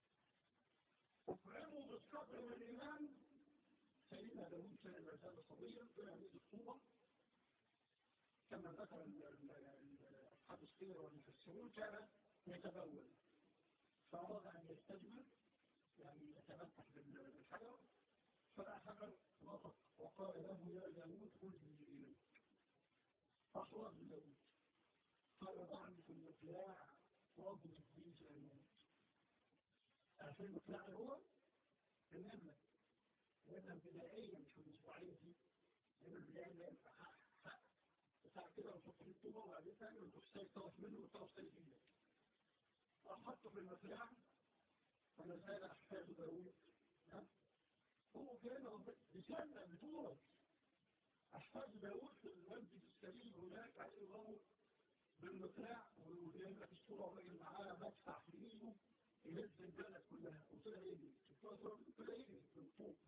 وفعلوا بالصبر والإيمان سيدنا داوود كان الرسالة صغيرة طلع من الصوبة كما ذكر أصحاب السير والمفسرون كان يتبول فأراد أن يستجمل يعني يتمسح بالحجر فالحجر نطق وقال له يا داوود خذ لي إليك فأخرج داوود قال ضعني في المقلاع واضرب في جانوت عارفين المقلاع هو النملة النملة البدائية مش في الأسبوعين دي النملة البدائية اللي هي بتاع كده وتحط في الطوبة وبعدين تعمل وتفسير طرف منه وطرف تاني في ايدك أحطه في المسرح فما زال أحفاد داوود هو كان بسنة بطولة أحفاد داوود في المسجد السليم هناك عليه الله بالمسرح وجايب لك الصورة وراجل معاه مدفع في إيده يهز البلد كلها وطلع يجري طلع يجري في الفوق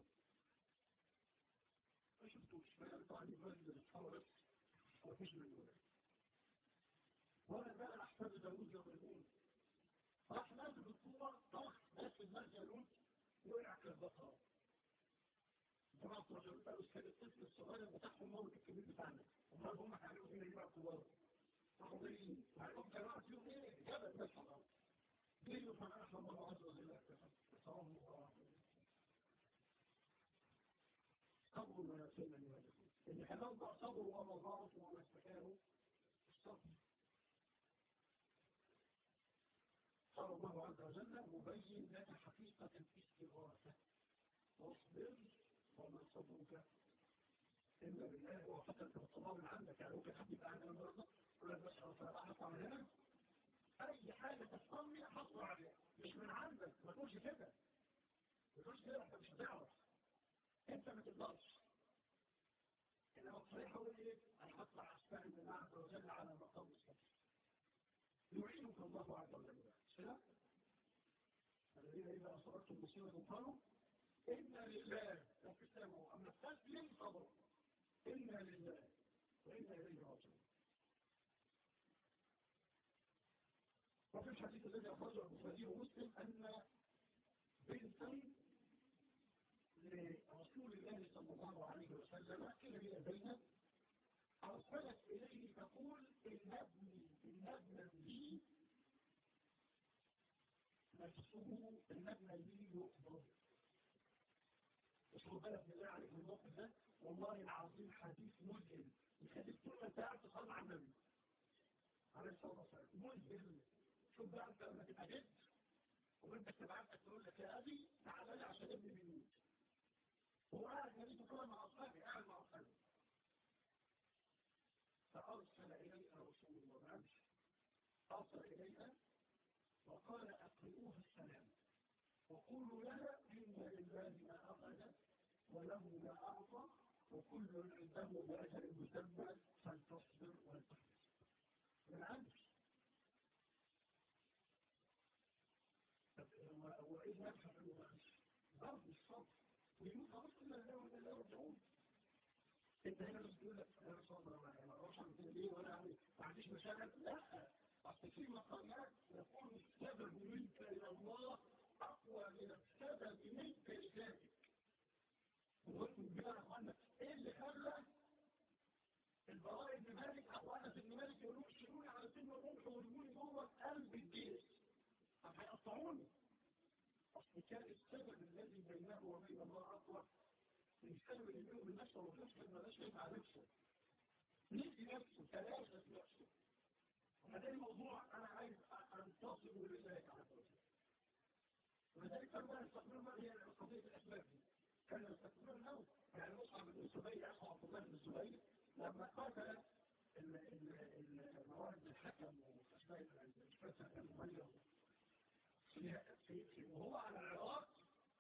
ما شفتوش ما ينفع عن المسجد الحرس وفيش من دولة ولا بقى أحفاد داوود يضربون راح نازل بالصورة طخ ناس الناس جالوت وقع كالبصرة جماعة رجل قالوا كان الطفل الصغير بتاعهم موت الكبير بتاعنا امال هم هيعملوا فينا ايه بقى كبار راحوا جايين هيقوم جماعة فيهم ايه جبل بس خلاص جيلوا فنحن الله عز وجل اكتفهم الله صبروا ما يصير من يواجهون اللي هنوضع صبروا وما ضعفوا وما استكانوا الصبر قال الله عز وجل مبين لك حقيقة الاستغاثة واصبر وما صبرك إلا بالله وحتى أنت بتطلع من عندك يعني ممكن حد يبقى عندنا النهارده يقول لك بس أنا هطلع من هنا أي حاجة تفهمني هطلع عليها مش من عندك ما تقولش كده ما تقولش كده أنت مش هتعرف أنت ما تقدرش إنما الصحيح هو إيه؟ أنا هطلع أستعين بالله عز وجل على مقام الصبر يعينك الله عز وجل كده الذين إذا أصابتهم مصيبة قالوا إنا لله وكتابه أما تسلم صبر إنا لله وإنا إليه راجعون وفي الحديث الذي أخرجه البخاري ومسلم أن بنتا لرسول الله صلى الله عليه وسلم كان هي زينب أرسلت إليه تقول إن ابني إن ابنا لي نفسه إن ابنا لي يقبض وشو بالك بالله عليك الموقف ده والله العظيم حديث مذهل يخليك طول ما انت قاعد تصلي على النبي عليه الصلاه والسلام مذهل شوف بقى انت لما تبقى جد وانت تبعتك تقول لك يا ابي تعالى لي عشان ابني بيموت هو قاعد النبي كله مع اصحابي قاعد مع اصحابي فارسل اليها رسول الله معلش ارسل اليها وقال اقرئوها السلام وقولوا لها إن لله ما أخذ وله ما أعطى وكل عنده بأجل مسمى فلتصبر ولتحرص من عندك وإذ نفسك المغش برضه الصبر ويقول خلاص إلا الله وإلا الله يرجعون انت هنا مش تقول لك انا صابر انا ما اعرفش اعمل كده ليه ولا اعمل ما عنديش مشاكل لا اصل في مقامات يكون السبب منك الى الله أقوى من السبب منك لذاتك وقلت بقى يا أخوانا إيه اللي خلى البراء بن مالك أو أنس بن مالك يقولوا شيلوني على سن الرمح ويرموني جوه قلب الجيش طب هيقطعوني أصل كان السبب الذي بينه وبين الله أقوى من السبب اللي بينه بالنفس والنفس ما بقاش ينفع نفسه نسي نفسه تلاشى نفسه هذا الموضوع أنا عايز أنتصر لله عز وجل ولذلك كانوا يستقبلون ما هي قضية الأسباب دي كانوا يستقبلون النوم يعني مصعب بن الزبير أخو عبد الله بن الزبير لما قاتل الموارد الحكم وأسماء الفتح المميز في وهو على العراق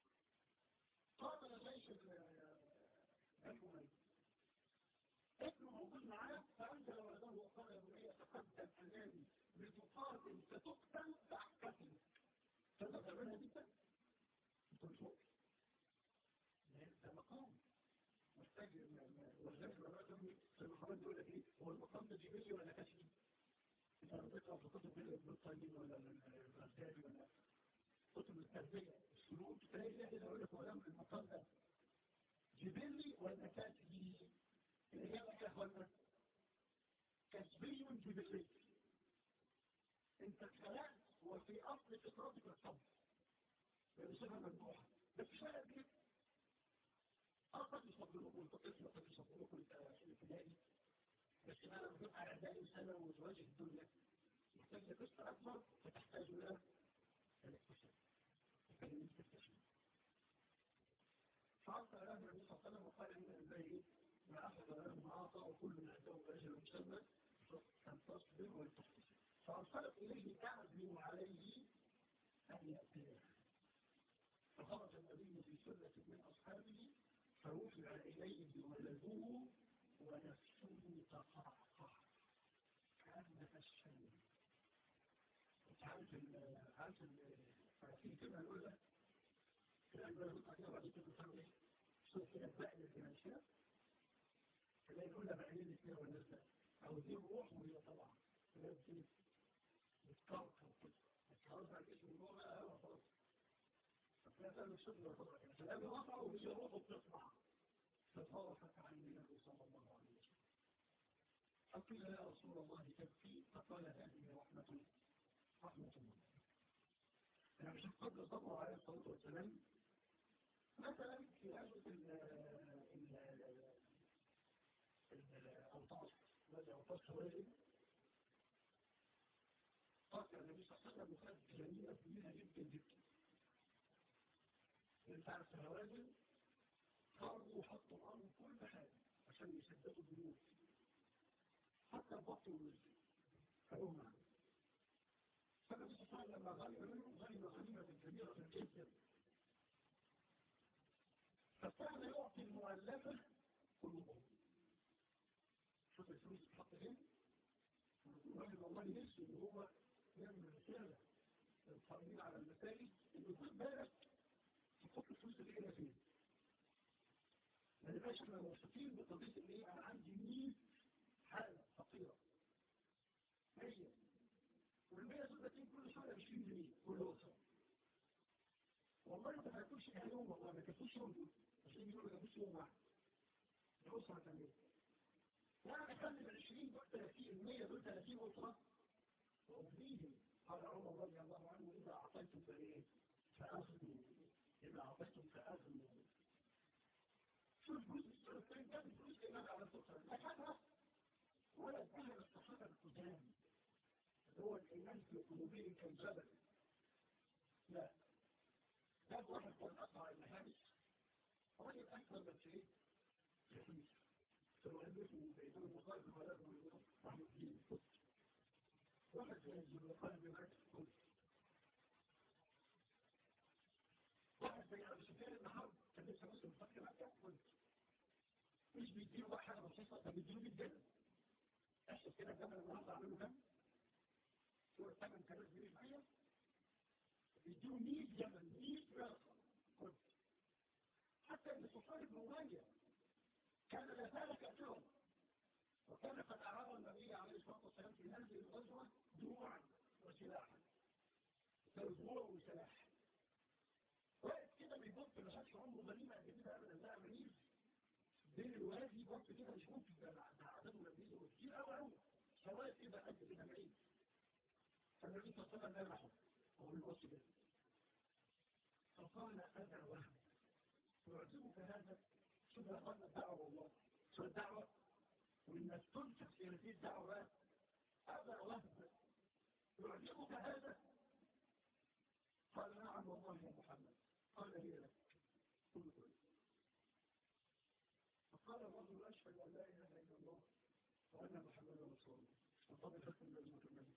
قاتل جيش المميز ابنه موجود معاه فأنزل ولده وقال يا بني تقدم أمامي لتقاتل فتقتل تحتفل تقدر تعملها دي انت مش ممكن ده مقام محتاج ولذلك لما تقول المقامات دول ايه هو المقام ده جبلي ولا كشفي انت لما تقرا في كتب ابن القيم ولا الغزالي ولا كتب التربيه السلوك تلاقي فيها كده يقول لك هو المقام ده جبلي ولا كشفي الإجابة يا أخوانا كسبي جبلي أنت اتخلقت وفي أصل فطرتك الصبر بصفة ممنوعة بس شغل كده أقد يصبروك وأنت طفل قد يصبروك وأنت ابتدائي بس أنا لما تبقى إعدادي سنة وتواجه الدنيا محتاج لقصة أكبر فتحتاج إلى الاكتشاف محتاج إلى الاكتشاف فأرسل له النبي صلى الله عليه وسلم وقال إن الله ما أخذ له معاطى وكل من عنده أجل مسمى أن تصبر ولتحتسب فأرسلت إليه تعزم عليه أن يأتيه فخرج النبي في سنة من أصحابه فرفع إليه ولده ونفسه تقعقع كأنها الشيء عارف ال عارف ال عارفين كلمة الأولى كلام ده يقول عليها بعد كده بتعمل إيه؟ صوت كده بقى للجناشات تلاقي الأولى بعدين الاثنين والناس أو دي روح وهي طبعا تلاقي كده بتكركر كده بتكركر على الاسم اللي هو بقى خلاص فكذا الشغل طبعا فلما وقعوا هي روح بتطلع فطرفت عن النبي صلى الله عليه وسلم فقيل يا رسول الله تبكي فقال هذه رحمة رحمة الله أنا مش قبل صبر عليه الصلاة والسلام مثلا في غزوة الأوطاس الذي أوطاس هوازن قاتل النبي صلى الله عليه وسلم وخد جميلة كبيرة جدا جدا من تعرف الهوازن خرجوا وحطوا الأرض كل حاجة عشان يسددوا البيوت حتى البطن والرزق فهم معنا فالنبي صلى الله عليه وسلم لما غنم منهم غنم غنيمة كبيرة جدا فكان يعطي المؤلفة قلوبهم شوف الفلوس تحط فين الراجل والله نفسه ان هو يعمل رسالة للقائمين على المساجد انه خد بالك تحط الفلوس اللي هنا فين ما نبقاش احنا موثوقين بقضيه ان ايه انا عندي 100 حاله فقيره 100 وال100 دول باتين كل شهر 20 جنيه كل اسره والله انت ما تاكلش يوم والله ما تاكلش يوم دول عشان يقولوا ما تاكلش يوم واحد الاسره تعمل وانا اخلي ال 20 دول 30 ال 100 دول 30 اسره وفيهم قال عمر رضي الله عنه اذا اعطيتم فايه؟ فاخذوا اذا اعطيتم فاخذوا شوف جزء الثلاثين كان فلوس الإمام على الصلاة لا كانها ولا اتهم الصحابة القدام اللي هو الإيمان في قلوبهم كالجبل لا ده واحد كان أقطع المحابس راجل أكثر من شيء يحيي فمؤلفه بيتون المصائب ولاده من رحمة الدين واحد ينزل القلب معك الكل واحد زي أبو سفيان النهار كان لسه مسلم فتح مكة قلت مش بيديله بقى حاجة بسيطة ده بيديله بالجنة احسب كده الجبل النهارده عمله كام؟ صورة 8000 جنيه معايا بيديله 100 جبل 100 راسة كنت حتى ان سلطان بن أمية كان لا زال كافرا وكان قد أعرض النبي عليه الصلاة والسلام في هذه الغزوة دروعا وسلاحا دروع وسلاح واقف كده بيبص ما شافش عمره غنيمة قد كده أبدا لا غنيمة بين الوادي بص كده مش ممكن ده عدده مبيزه كتير قوي قوي سواء كده قد كده بعيد فالنبي صلى الله عليه وسلم لمحه هو البص كده فقال انا وهم يعجبك هذا شوف يا اخوانا الدعوه والله شو الدعوه وانك تنفق في هذه الدعوه أبا وهب يعجبك هذا قال نعم والله يا محمد قال هي لك كل كل فقال الرجل أشهد أن لا إله إلا الله وأن محمدا رسول الله وقد ختم لازمة النبي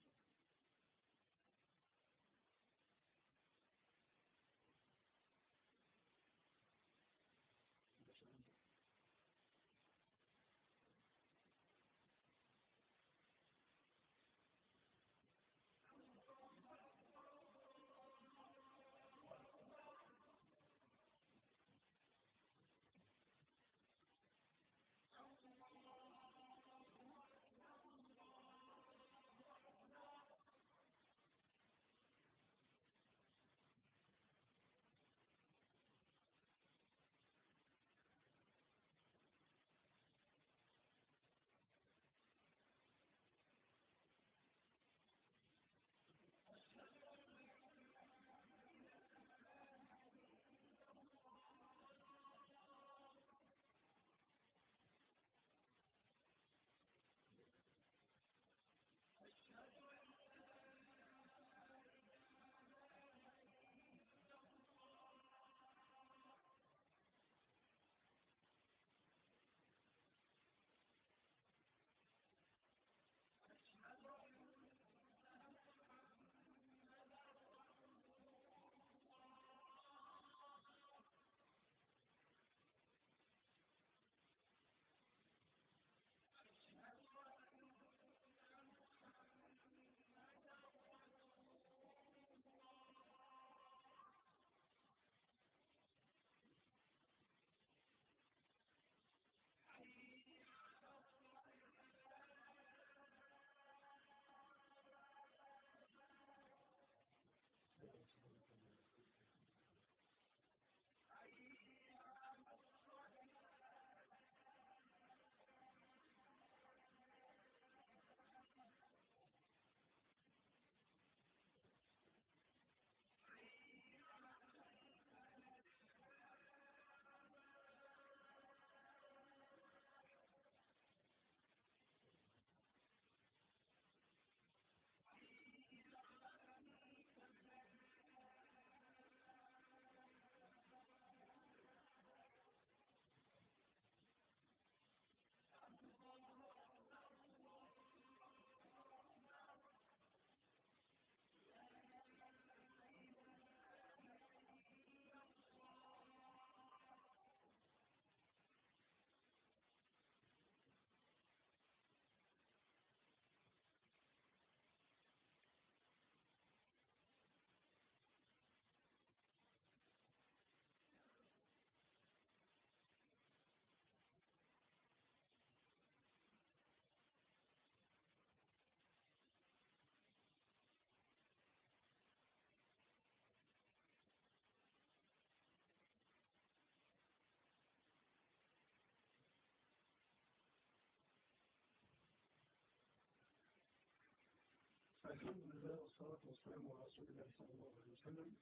الحمد لله والصلاة والسلام على رسول الله صلى الله عليه وسلم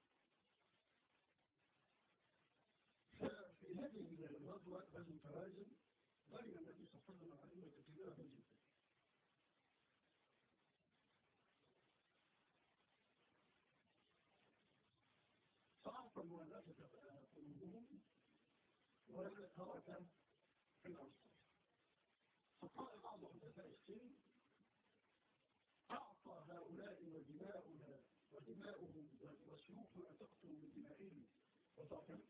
ففي هذه الغزوة غزوة تراجم بين النبي صلى الله عليه وسلم على أئمة كبيرة جدا فأعطى المؤلفة قلوبهم ولم ترك في الأنصار فقال بعض حدثاء السن أعطى هؤلاء ودماؤنا ودماؤهم وسيوفنا تقتل من دمائهم وتقتل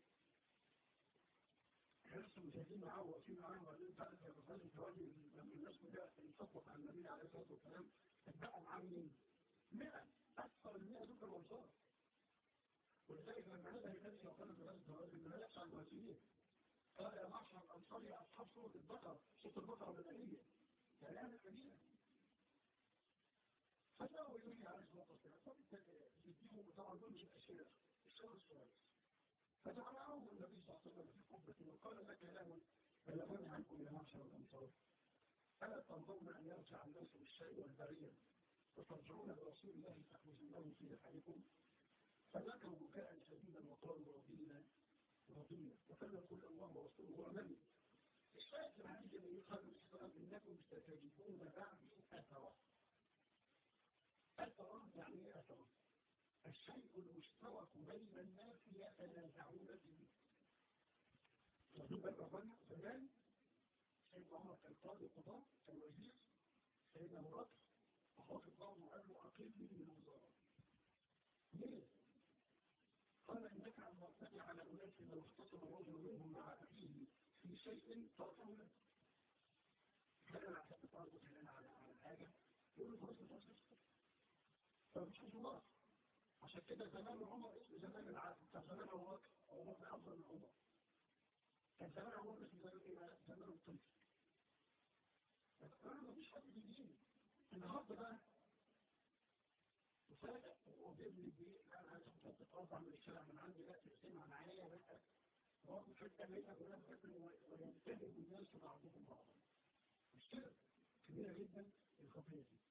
كانوا مجاهدين معاه واقفين معاه وبعدين بعد ما يخرجوا الراجل لما الناس بدأت تنطبق على النبي عليه الصلاة والسلام اتبعوا معاه مين؟ 100 أكثر من 100 دول الأنصار ولذلك لما نزل النبي صلى الله عليه وسلم بغزوة الراجل ما يحصل المهاجرين قال يا معشر الأنصار يا أصحاب سورة البقرة سورة البقرة بالآلية يعني أهل المدينة فجاءوا إليه عليه الصلاة والسلام فبالتالي يديهم طبعا دول مش الأشياء الشيء السؤال فجعلهم النبي صلى الله عليه وسلم في قبة وقال لك كلام بلغني عنكم يا معشر الأنصار ألا تنظرون أن يرجع الناس بالشيء والبرية وترجعون برسول الله تحوزونه في أحدكم فذكروا بكاء شديدا وقالوا رضينا رضينا وكان يقول الله ورسوله أمني الشاهد الحديث الذي يقال الإسلام إنكم ستجدون بعد أثرة يعني ايه اثر الشيء المشترك بين الناس يتنازعون فيه وجب الربنا زمان سيدنا عمر كان قاضي قضاء كان وزير سيدنا مراد فخاف الله وقال له اقلني من الوزاره ليه؟ قال انك عن مرتبع على اناس لو اختصم رجل منهم مع اخيه في شيء تركونه هذا العشاء تطالب كلنا على على حاجه يقول له خلاص مش هتسكت فمش خلاص عشان كده زمان عمر اسمه زمان العدل كان زمان ابو بكر ابو بكر افضل من عمر كان زمان ابو بكر اسمه زمان ايه زمان الطفل فقالوا مفيش حد بيجيني النهارده بقى وفجأة وبيبني البيت انا عايز اتقاطع من الشارع من عندي لا تقسمها معايا بقى واخد حته منها ولا بقدر وينتهي الناس بعضهم بعضا مشكله كبيره جدا الخطيه دي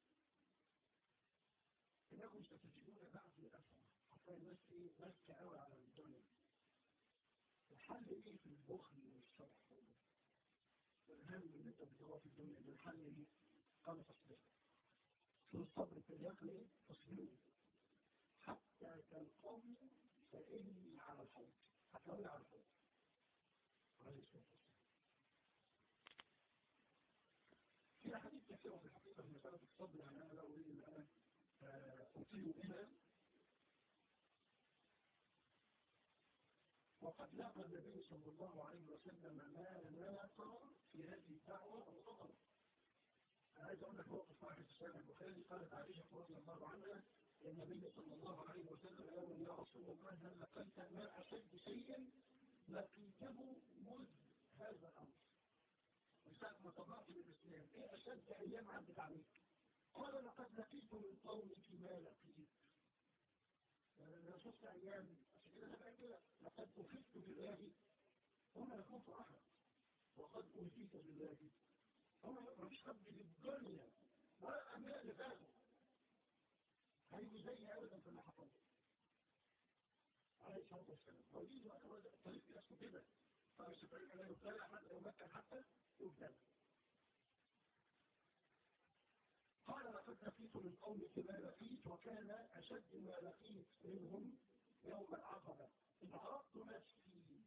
انكم ستجدون بعض الافهم حتى الناس ايه ماسكه قوي على الدنيا الحل ايه في البخل والشرح والهم اللي انت بتدور في الدنيا ده الحل ايه؟ قال تصبر في الصبر في اليقين ايه؟ تصبروا حتى تلقوني فاني على الحوض هتلاقوني على الحوض عليه الصلاه والسلام في احاديث كثيره في الحقيقه في مساله الصبر يعني انا لا اريد ان انا اطيل بها وقد لقى النبي صلى الله عليه وسلم ما ناقر في هذه الدعوة وصبر أنا عايز أقول لك موقف واحد في السنة البخاري قالت عائشة رضي الله عنها النبي صلى الله عليه وسلم قال يا رسول الله هل لقيت ما أشد شيء لقيته مذ هذا الأمر وساعة ما طبعت بالإسلام إيه أشد أيام عدت عليك قال لقد لقيت من قومك ما لقيت أنا شفت أيام عشان كده أنا كده لقد أخذت بالله وما يخاف أحد وقد أوتيت بالله وما مفيش حد في الدنيا ولا أمال لذاته هيجي زي أبدا في اللي حصل عليه الصلاة والسلام وليد وأنا بدأ الطريق نفسه كده فالسفرية لا يبتلع حتى لو مكة حتى يبتلع قال لقد لقيت من قومك ما لقيت وكان أشد ما لقيت منهم يوم العقبة إذ عرضت نفسي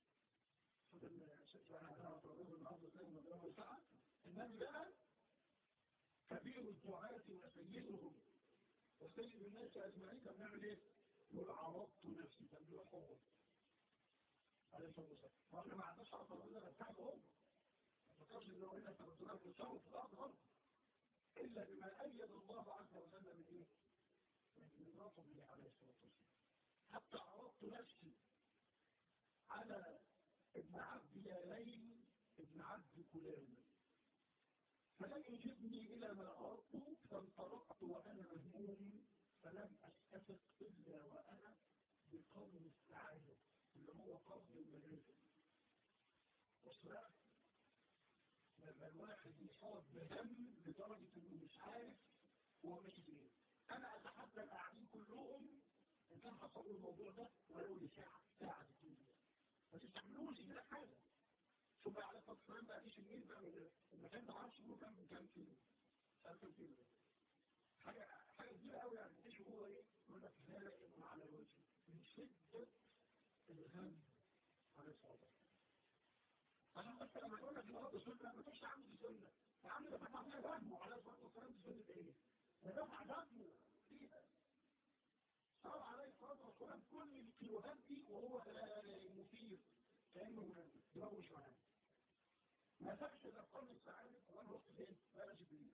النبي بقى كبير الدعاة وسيدهم وسيد الناس أجمعين كان بيعمل إيه؟ يقول عرضت نفسي كان بيقول حوض عليه الصلاة والسلام وإحنا ما عندناش عرض ربنا بتاعه هم ما فكرش إن هو هنا تبدلات في الشر في الأرض غلط إلا بما أيد الله عز وجل من إيه؟ من رسوله عليه الصلاة والسلام حتى عرضت نفسي على ابن عبد يالين ابن عبد كلام فلم يجبني إلى ما أردت فانطلقت وأنا مهموم فلم أستفق إلا وأنا بقوم السعادة اللي هو قوم المنازل وصلاح لما الواحد يصاب بهم لدرجة انه مش عارف هو ماشي فين انا اتحدى القاعدين كلهم ان كان حصل الموضوع ده ولو لساعة ساعة تكون ما تستعملوش ده حاجة ثم على فترة بقى فيش النيل بقى من المكان ده عارف انه كان كام كيلو كام كيلو حاجة حاجة كبيرة قوي يعني ايش هو ايه؟ يقول لك هائم على الوجه من شدة الهم على الصعوبة عشان بس لما يقول لك النهارده سنه ما تقولش عامل دي سنه يا عم ده فتح فيها دمه على الصلاه والسلام دي سنه ايه؟ ده دفع دمه فيها صار عليه الصلاه والسلام كل الكيلوهات دي وهو مثير كانه بيروش معاه ما سابش الافكار السعاده وانا رحت فين؟ بقى جبريل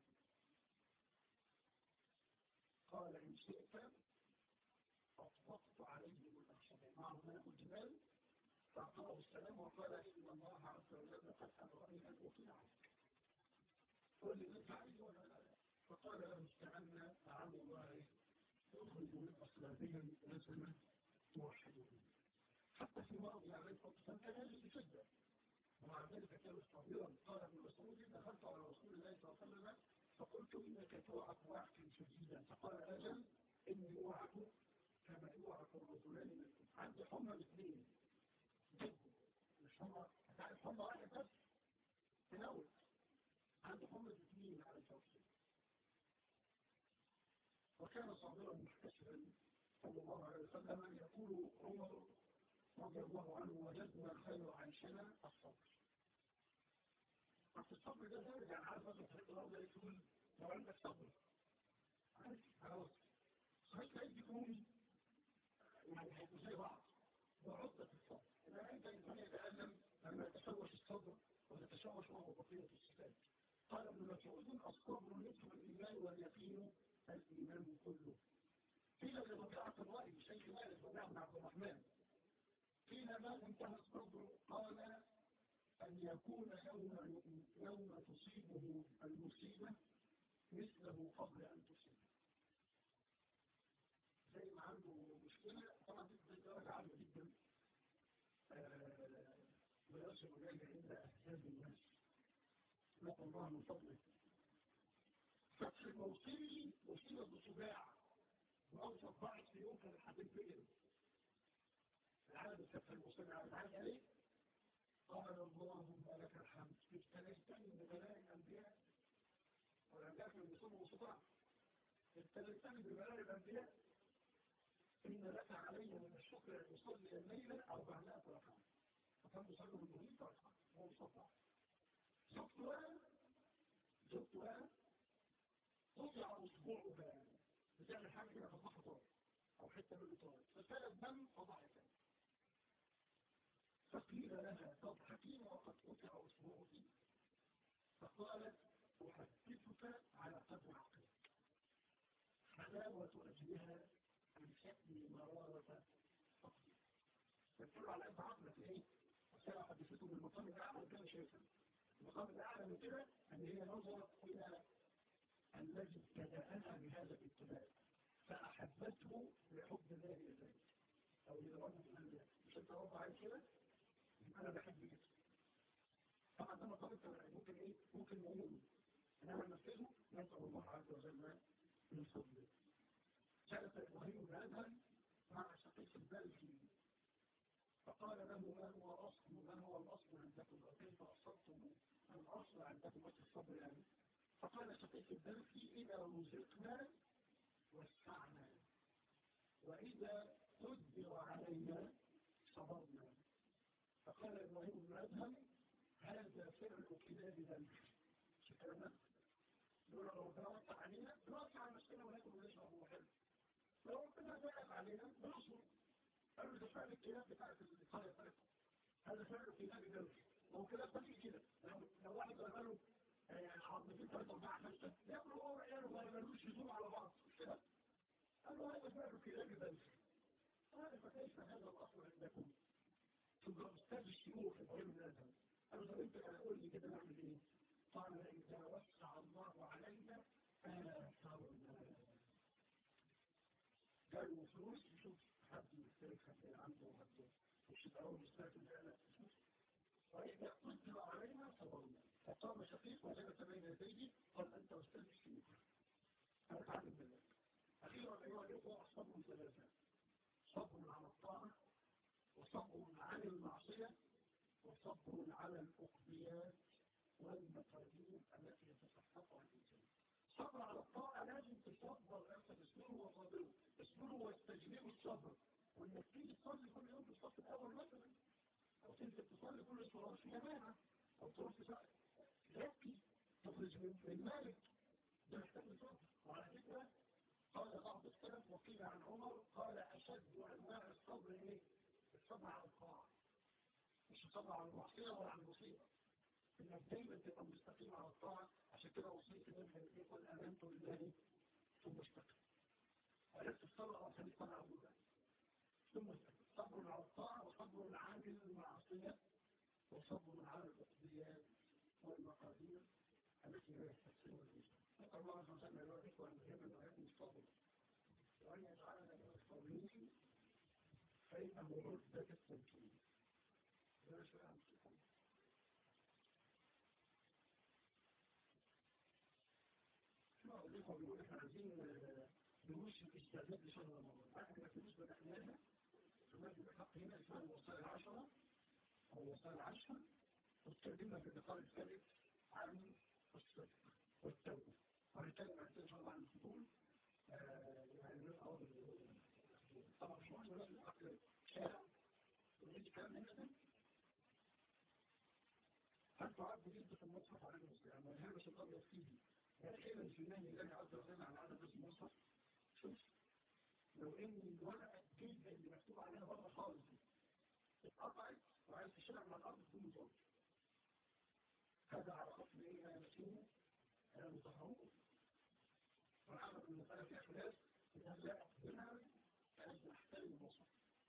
قال ان شئت اطبقت عليهم الاخشبين معهم ملك الجبال فأعطاه السلام وقال إن الله عز وجل قد أمرني أن أطيع عنك قل لي أنت عايز ولا لا فقال له استعنا عن الله يخرج من أصلابهم نسمة توحدهم حتى في مرض عليه الصلاة والسلام كان يجلس بشدة ومع ذلك كان صغيرا قال ابن مسعود دخلت على رسول الله صلى الله عليه وسلم فقلت إنك توعك وعكا شديدا فقال أجل إني أوعك كما يوعك الرجلان منكم عندي حمى الاثنين مش هم هتعرف هم واحد بس تنوت عنده حمى الاثنين على الشخص وكان صابرا محتسبا صلى الله عليه وسلم يقول عمر رضي الله عنه وجدنا خير عيشنا الصبر بس الصبر ده دارج يعني عارف مثلا في الارض يقول لو عندك صبر عارف خلاص صحيح سعيد يكون يعني هيبقوا زي بعض وعدة الصبر إذا أنت إنسان يتألم لما يتشوش الصبر ويتشوش وهو بقية الصفات قال ابن مسعود الصبر نصف الإيمان واليقين الإيمان كله قيل لربيعة الرأي شيخ مالك ربيعة بن عبد الرحمن قيل ما انتهى الصبر قال أن يكون يوم يوم تصيبه المصيبة مثله قبل أن تصيبه زي ما عنده مشكلة طبعا دي درجة عالية جدا ويصل إليه عند أحزاب الناس نسأل الله من فضله فتح الموصلي مصيبة بصباع وأوصف ضعف في يوم كان الحبيب بئر العالم الفتح الموصلي عارف عارف عليه قال اللهم لك الحمد ابتليتني ببلاء الأنبياء والأنبياء كانوا بيصوموا صباع ابتليتني ببلاء الأنبياء إن لك علي من الشكر أن يصلي الليلة أربعمائة ركعة فكان يصلي من مهيط ركعة هو صباح زوجتها زوجتها قطع أسبوعها بتعمل حاجة كده في الضغط أو حتة من الإطار فسالت دم فضحكت فقيل لها تضحكين وقد قطع أسبوعك فقالت أحدثك على قدر عقلك حلاوة أجلها عن شأن مرارة فقدك فالكل على قد عقلك إيه؟ وسأل حدثته بالمقام الأعلى كان شايفا المقام الأعلى من كده أن هي نظرت إلى الذي ابتدأها بهذا الابتلاء فأحبته لحب الله إليه أو لرب الله مش أنت رب عايز كده أنا بحب كده طبعا ده مقام ممكن إيه ممكن نقول إنما نفسه نسأل الله عز وجل من فضله جلس إبراهيم بن أدهم مع شقيق البلخي فقال له ما هو أصل ما هو الأصل عندكم وكيف أصبتم الأصل عندكم في الصبر يعني فقال شقيق البلخي إذا رزقنا وسعنا وإذا قدر علينا صبرنا فقال إبراهيم بن أدهم هذا فعل كلاب بلخ شكرا يقول لو ربنا وسع علينا نوسع على نفسنا وناكل ونشرب وحلو لو ربنا ضيق علينا بنصبر قالوا ده فعل الكلاب بتاعت القرية بتاعتهم هذا فعل كلاب بلخ هو كلاب بلخ كده لو لو واحد قال له عظمتين ثلاثة أربعة خمسة ياكلوا هو وعياله ما يملوش يزوروا على بعض مش كده؟ قالوا هذا فعل كلاب بلخ قال فكيف هذا الأصل عندكم؟ ثم أستاذ الشيوخ العلم من أدهم قالوا طب أنت قول لي كده نعمل إيه؟ قال إذا وسع الله علينا آثرنا قالوا فلوس شوف حد يشترك حتى عنده وحده مش تقول مستعد لا فلوس وإذا قدر علينا صبرنا فقام شقيق وجلس بين يديه قال أنت أستاذ الشيوخ أنا أتعلم منك أخيرا أيها الإخوة الصبر ثلاثة صبر على الطاعة وصبر عن المعصية وصبر على الأقبيات والمقادير التي يتسحقها الإنسان صبر على الطاعة لازم تصبر أنت تصبروا وصبروا اصبروا واستجلبوا الصبر وإنك تيجي تصلي كل يوم في الصف الأول مثلا أو تنزل تصلي كل صلاة في جماعة أو تروح تبكي تخرج من مالك ده محتاج لصبر وعلى فكرة قال بعض السلف وقيل عن عمر قال أشد أنواع الصبر إيه؟ الصبر على الطاعة مش الصبر على المعصية ولا على المصيبة انك دايما تبقى مستقيم على الطاعة عشان كده وصيت منها يقول امنت بالله ثم استقم عرفت الصبر على خليك طبعا عبودا ثم استقم صبر على الطاعة وصبر عن المعصية وصبر على الاقضيات والمقادير التي لا يستحسنها الانسان نسأل الله عز وجل يا اخوة ان يهمنا ويكون الصبر وان يجعلنا من الصابرين فإنه عدة التمكين لا شيء عن سبحانه الإخوة بيقول إحنا عايزين نوش الاستعداد لشهر رمضان بعد ما فلوس بدأناها ثم بحق هنا اسمها الوصايا العشرة أو الوصايا العشرة واتكلمنا في اللقاء الثالث عن الصدق والتوبة وهنتكلم عن إن شاء الله عن الفضول يعني من أول طبعا مش معنى بس الأكل شارع ونجي كلام هنا ده هل تعد جدا في المصحف على المسلم يعني الهربس الأبيض فيه يعني كده الفنان اللي عز وجل على عدد اسم المصحف شوف لو ان الورقة الجلدة اللي مكتوب عليها بره خالص دي اتقطعت وعايز تشيلها من الأرض بدون مطور هذا على خصم ايه انا مسؤول انا متهور وعمل المسألة فيها خلاف إذا لا أقبلها فأنا أحترم المصحف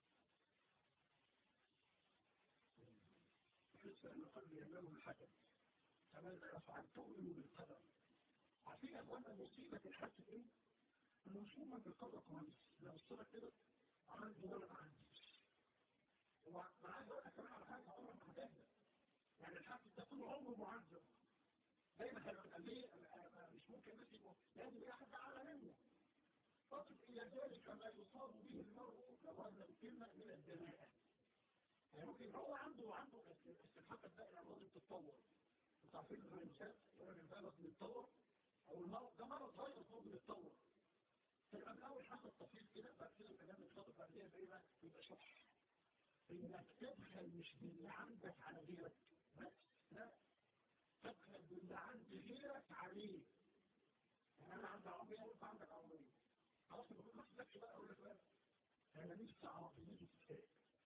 لسه أن قبل يمام الحكم فماذا يفعل تؤمن بالقدر عارفين أخوانا مصيبة الحاكم إيه؟ إنه مش مؤمن بالقدر كويس لو الصورة كده عملت ولا ما عنديش ومعاه بقى كمان على حاجة عمرك ما هتهدى يعني الحاكم ده طول عمره معذب دايما هيبقى ليه مش ممكن بس يبقى لازم ياخد اعلى منه تصل الى ذلك ما يصاب به المرء لوزن الكلمه من الدناءه يعني ممكن هو عنده عنده استحقاق الدائره لازم تتطور انتوا عارفين ان الانسان الراجل ده لازم يتطور او المرض ده مرض فيروس ممكن يتطور فيبقى من اول حاجه التفصيل كده بعد كده كلام الخطط بعد كده يبقى يبقى شح انك تبخل مش باللي عندك على غيرك بس لا تبخل باللي عند غيرك عليه يعني انا عندي عربيه وانت عندك عربيه خلاص ما بقولكش بقى اقول لك بقى انا نفسي عربيتي تتفاق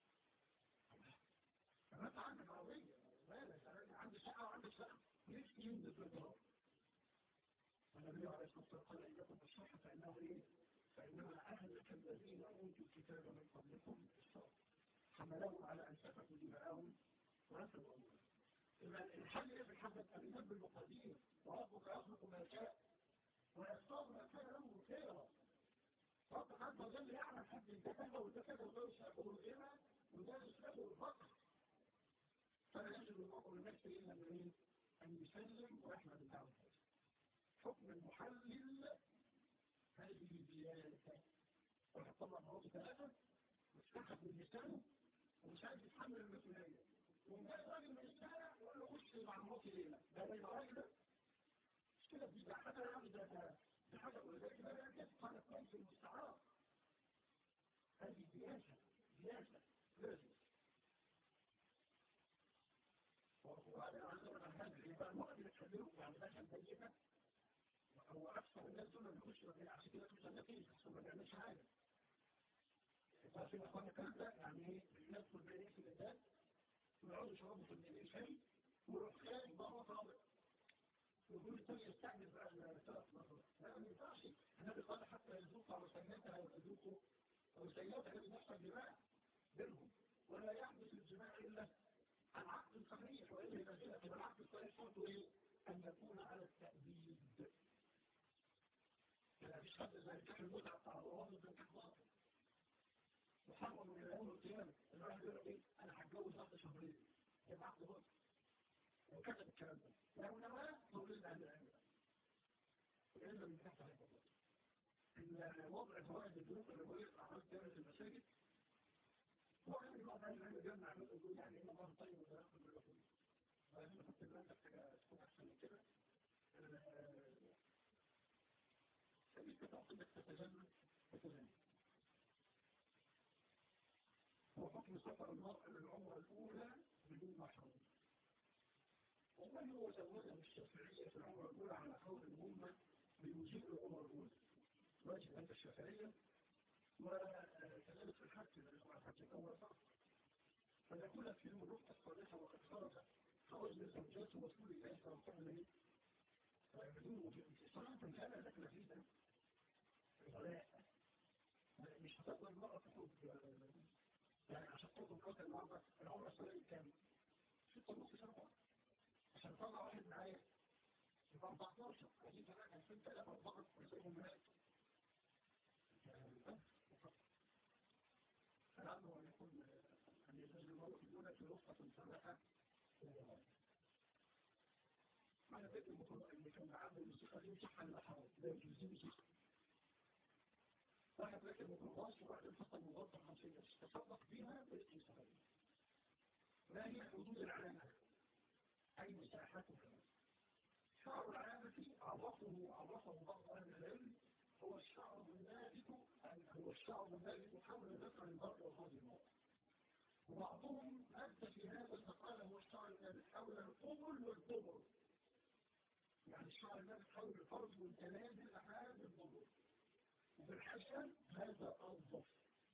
طب انت عندك عربيه مالك انا عندي شقه وعندي شقه نفسي ينزل في الدراسه النبي عليه الصلاه والسلام قال اياكم بالصحه فانه ايه؟ فانما اهلك الذين اوتوا الكتاب من قبلكم الصبر حملهم على ان سفكوا دماءهم ونسبوا اموالهم إذا الحل في الحدث أن ينبي المقادير وربك يخلق ما يشاء ويختار ما كان له خيرا ربك عز وجل يعلم حد ده كذا وده كذا وده يشاءه الغنى وده يشاءه الفقر فلا يجب المرء لنفسه إلا من إيه؟ أن يسلم ويحمد الله عز حكم المحلل هذه زيادة ويطلع مراته ثلاثة واستخف باللسان ومش عايز يتحمل المسؤولية وجاء راجل من الشارع وقال له خش مع مراتي ليلة ده بين راجل مش كده دي حاجة يعني ده ده حاجة ولذلك لا يجب قال كويس المستعار هذه سياسة سياسة لازم وهذا عندنا هذا يبقى الوقت اللي تخليه يعني ده كان بيئة هو أكثر الناس دول اللي يخشوا في عشان كده توصل نتيجة بس ما بيعملش حاجة عارفين اخوانا الكلام ده يعني ايه يدخل بين في الإنسان ويقعدوا يشربوا في الليل شاي ويروح خارج بره طالع ويقول الثاني يستعجل بقى الثلاث مرات لا ما ينفعش النبي قال حتى يذوق على سيئاتها وتذوقوا او سيئاتها الذي يحصل جماع بينهم ولا يحدث الجماع الا عن عقد صحيح والا ينزلها في العقد الصحيح شرطه ايه؟ ان يكون على التأبيد يعني مفيش حد زي الكحل المتعة بتاع الروابط ده كحل باطل محرم من يوم القيامة الواحد يقول ايه انا هتجوز بعد شهرين يبقى عقد باطل وكتب الكلام ده لو نواه تولد عن العلم وإلا من تحت عليك الله إن وضع فوائد البنوك اللي هو يقرأ عن كامل المساجد هو كان يقعد عن العلم جمع عمل يقول يعني إن الله طيب ويأخذ من الرسول ولكن كنت بقى حاجة تكون أحسن من كده سبيل تعقيدك تتجنب تتجنب وحكم سفر المرء للعمرة الأولى بدون محرم والله هو زودها الشافعية في العمرة الأولى على قول الأمة بوجوب العمرة الأولى واجب أنت الشافعية وكذلك في الحج الحج الأول فقط فيكون في يوم الرفقة الصالحة وقد خرج خرج لزوجاته رسول الله صلى الله عليه وسلم بدون صلاة كان لك نتيجة صلاة مش هتقدر المرأة تخرج يعني عشان تخرج قوة العمرة العمرة الصلاة كام؟ ستة ونص سنة عشان اطلع واحد معايا يبقى 14 عايزين كمان 2000 3 4 ويسيبهم هناك فلعله ان يكون ان يزال المرء في الاولى في رفقه صالحه معنى ذلك المطلق اللي كان عنده الموسيقى دي صحه للاحرار لا يجوز موسيقى واحد راكب ميكروباص وبعدين حط المغطى 50 قرش تصدق بيها باسم صغير ما هي حدود العلامه أي مساحته شعر العلامة عرفه عرفه بعض أهل العلم هو الشعر النابت هو الشعر النابت حول ذكر المرء وهذه المرء وبعضهم أدى في هذا فقال هو الشعر النابت حول القبل والدبر يعني الشعر النابت حول الفرج والتنازل لحد الدبر وفي الحسن هذا أنظف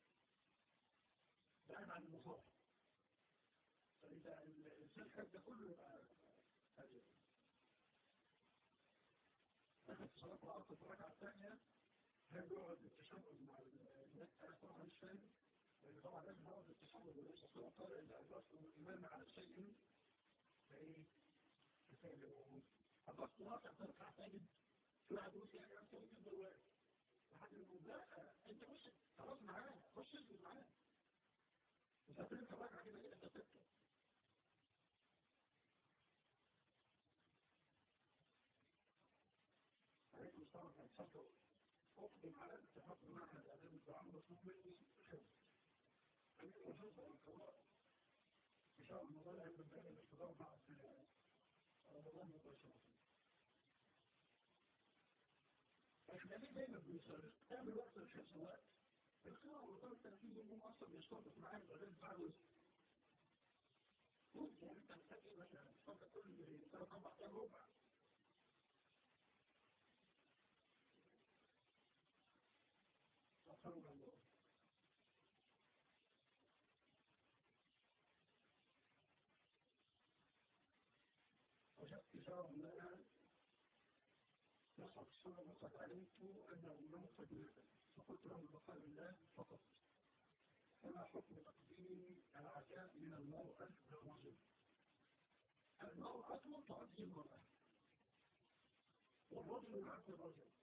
بعد عن المصافح فإذا الإنسان ده كله يبقى هذه دخل في صلاة العصر في الركعة الثانية هل يقعد التشهد مع الناس طبعا مش فاهم لأن طبعا لازم يقعد التشهد وليس صلاة قال إذا أدركت الإمام على شيء فإيه فإيه أدركت واقع في الركعة تجد في واحد يقول يعني أنت ممكن دلوقتي لحد يقول لا أنت خش خلاص معاه خش اسجد معاه إذا فهمت الركعة كده كده أنت تبكي عليكم السلام ورحمة الله أقدم على اتفاق مع الأدب الدعم مطلوب مني خمس أمين وحفظ القضاء إن شاء الله مظل عند الباب الاختبار مع رمضان مباشرة احنا ليه دايما بنصرف تعمل وقت الحفظ وقت القراءة وطلب تنفيذ النوم أصلا بيشترط معاك بعدين تعرض ممكن أنت محتاج إيه مثلا تفكر كل ثلاث أربع أيام ربع سبحان الله وجدت جار لنا نصف السنة وقد علمت أنه ينقض فقلت له بقال الله فقط فما حكم تقديم العزاء من المرأة للرجل المرأة تؤدي المرأة والرجل يعطي الرجل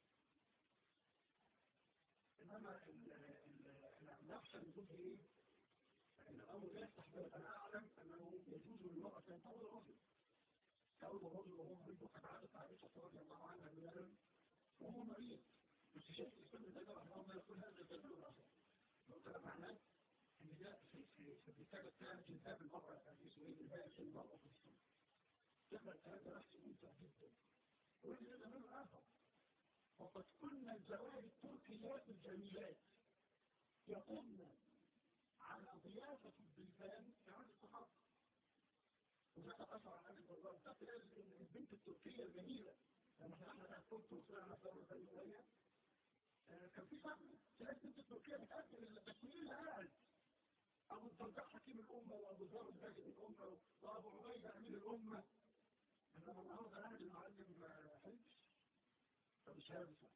إنما النفس يجوز إيه؟ أن الأمر لا يفتح باب أنا أعلم أنه يجوز للمرأة أن تقول الرجل تقول الرجل وهو مريض وقد عادت عائشة رضي الله عنها بلال وهو مريض بس شيخ الإسلام ده جرى أنه ما يقول هذا الدليل الرجل لو كان معناه أن ده في في في الكتاب الثاني جلباب المرأة في سوريا جلباب المرأة في السنة دخل هذا نفسه ممتع جدا ويجب أن نعمل آخر وقد كنا الزواج التركيات الجميلات يقومن على ضيافة الضيفان في عهد الصحابة وذكر أشعر عن الضرار تقول إن البنت التركية الجميلة لما احنا كانت كنت وصلنا في دورة الأولية كان في صحنة تلاقي البنت التركية بتقدم التسويق اللي قاعد أبو الدرداء حكيم الأمة وأبو ذر الباجد الأمة وأبو عبيدة أمير الأمة إنما النهارده قاعد المعلم حفظ فمش هينفع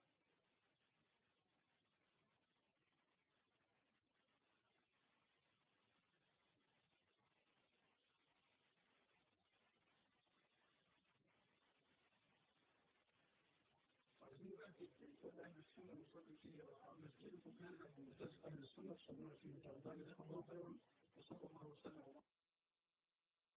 عايزين نؤكد كل أهل السنة نصلي فيه مسجدكم كان ممتاز أهل السنة صلوا فيه تعالى جزاكم الله خيرا وصلى الله وسلم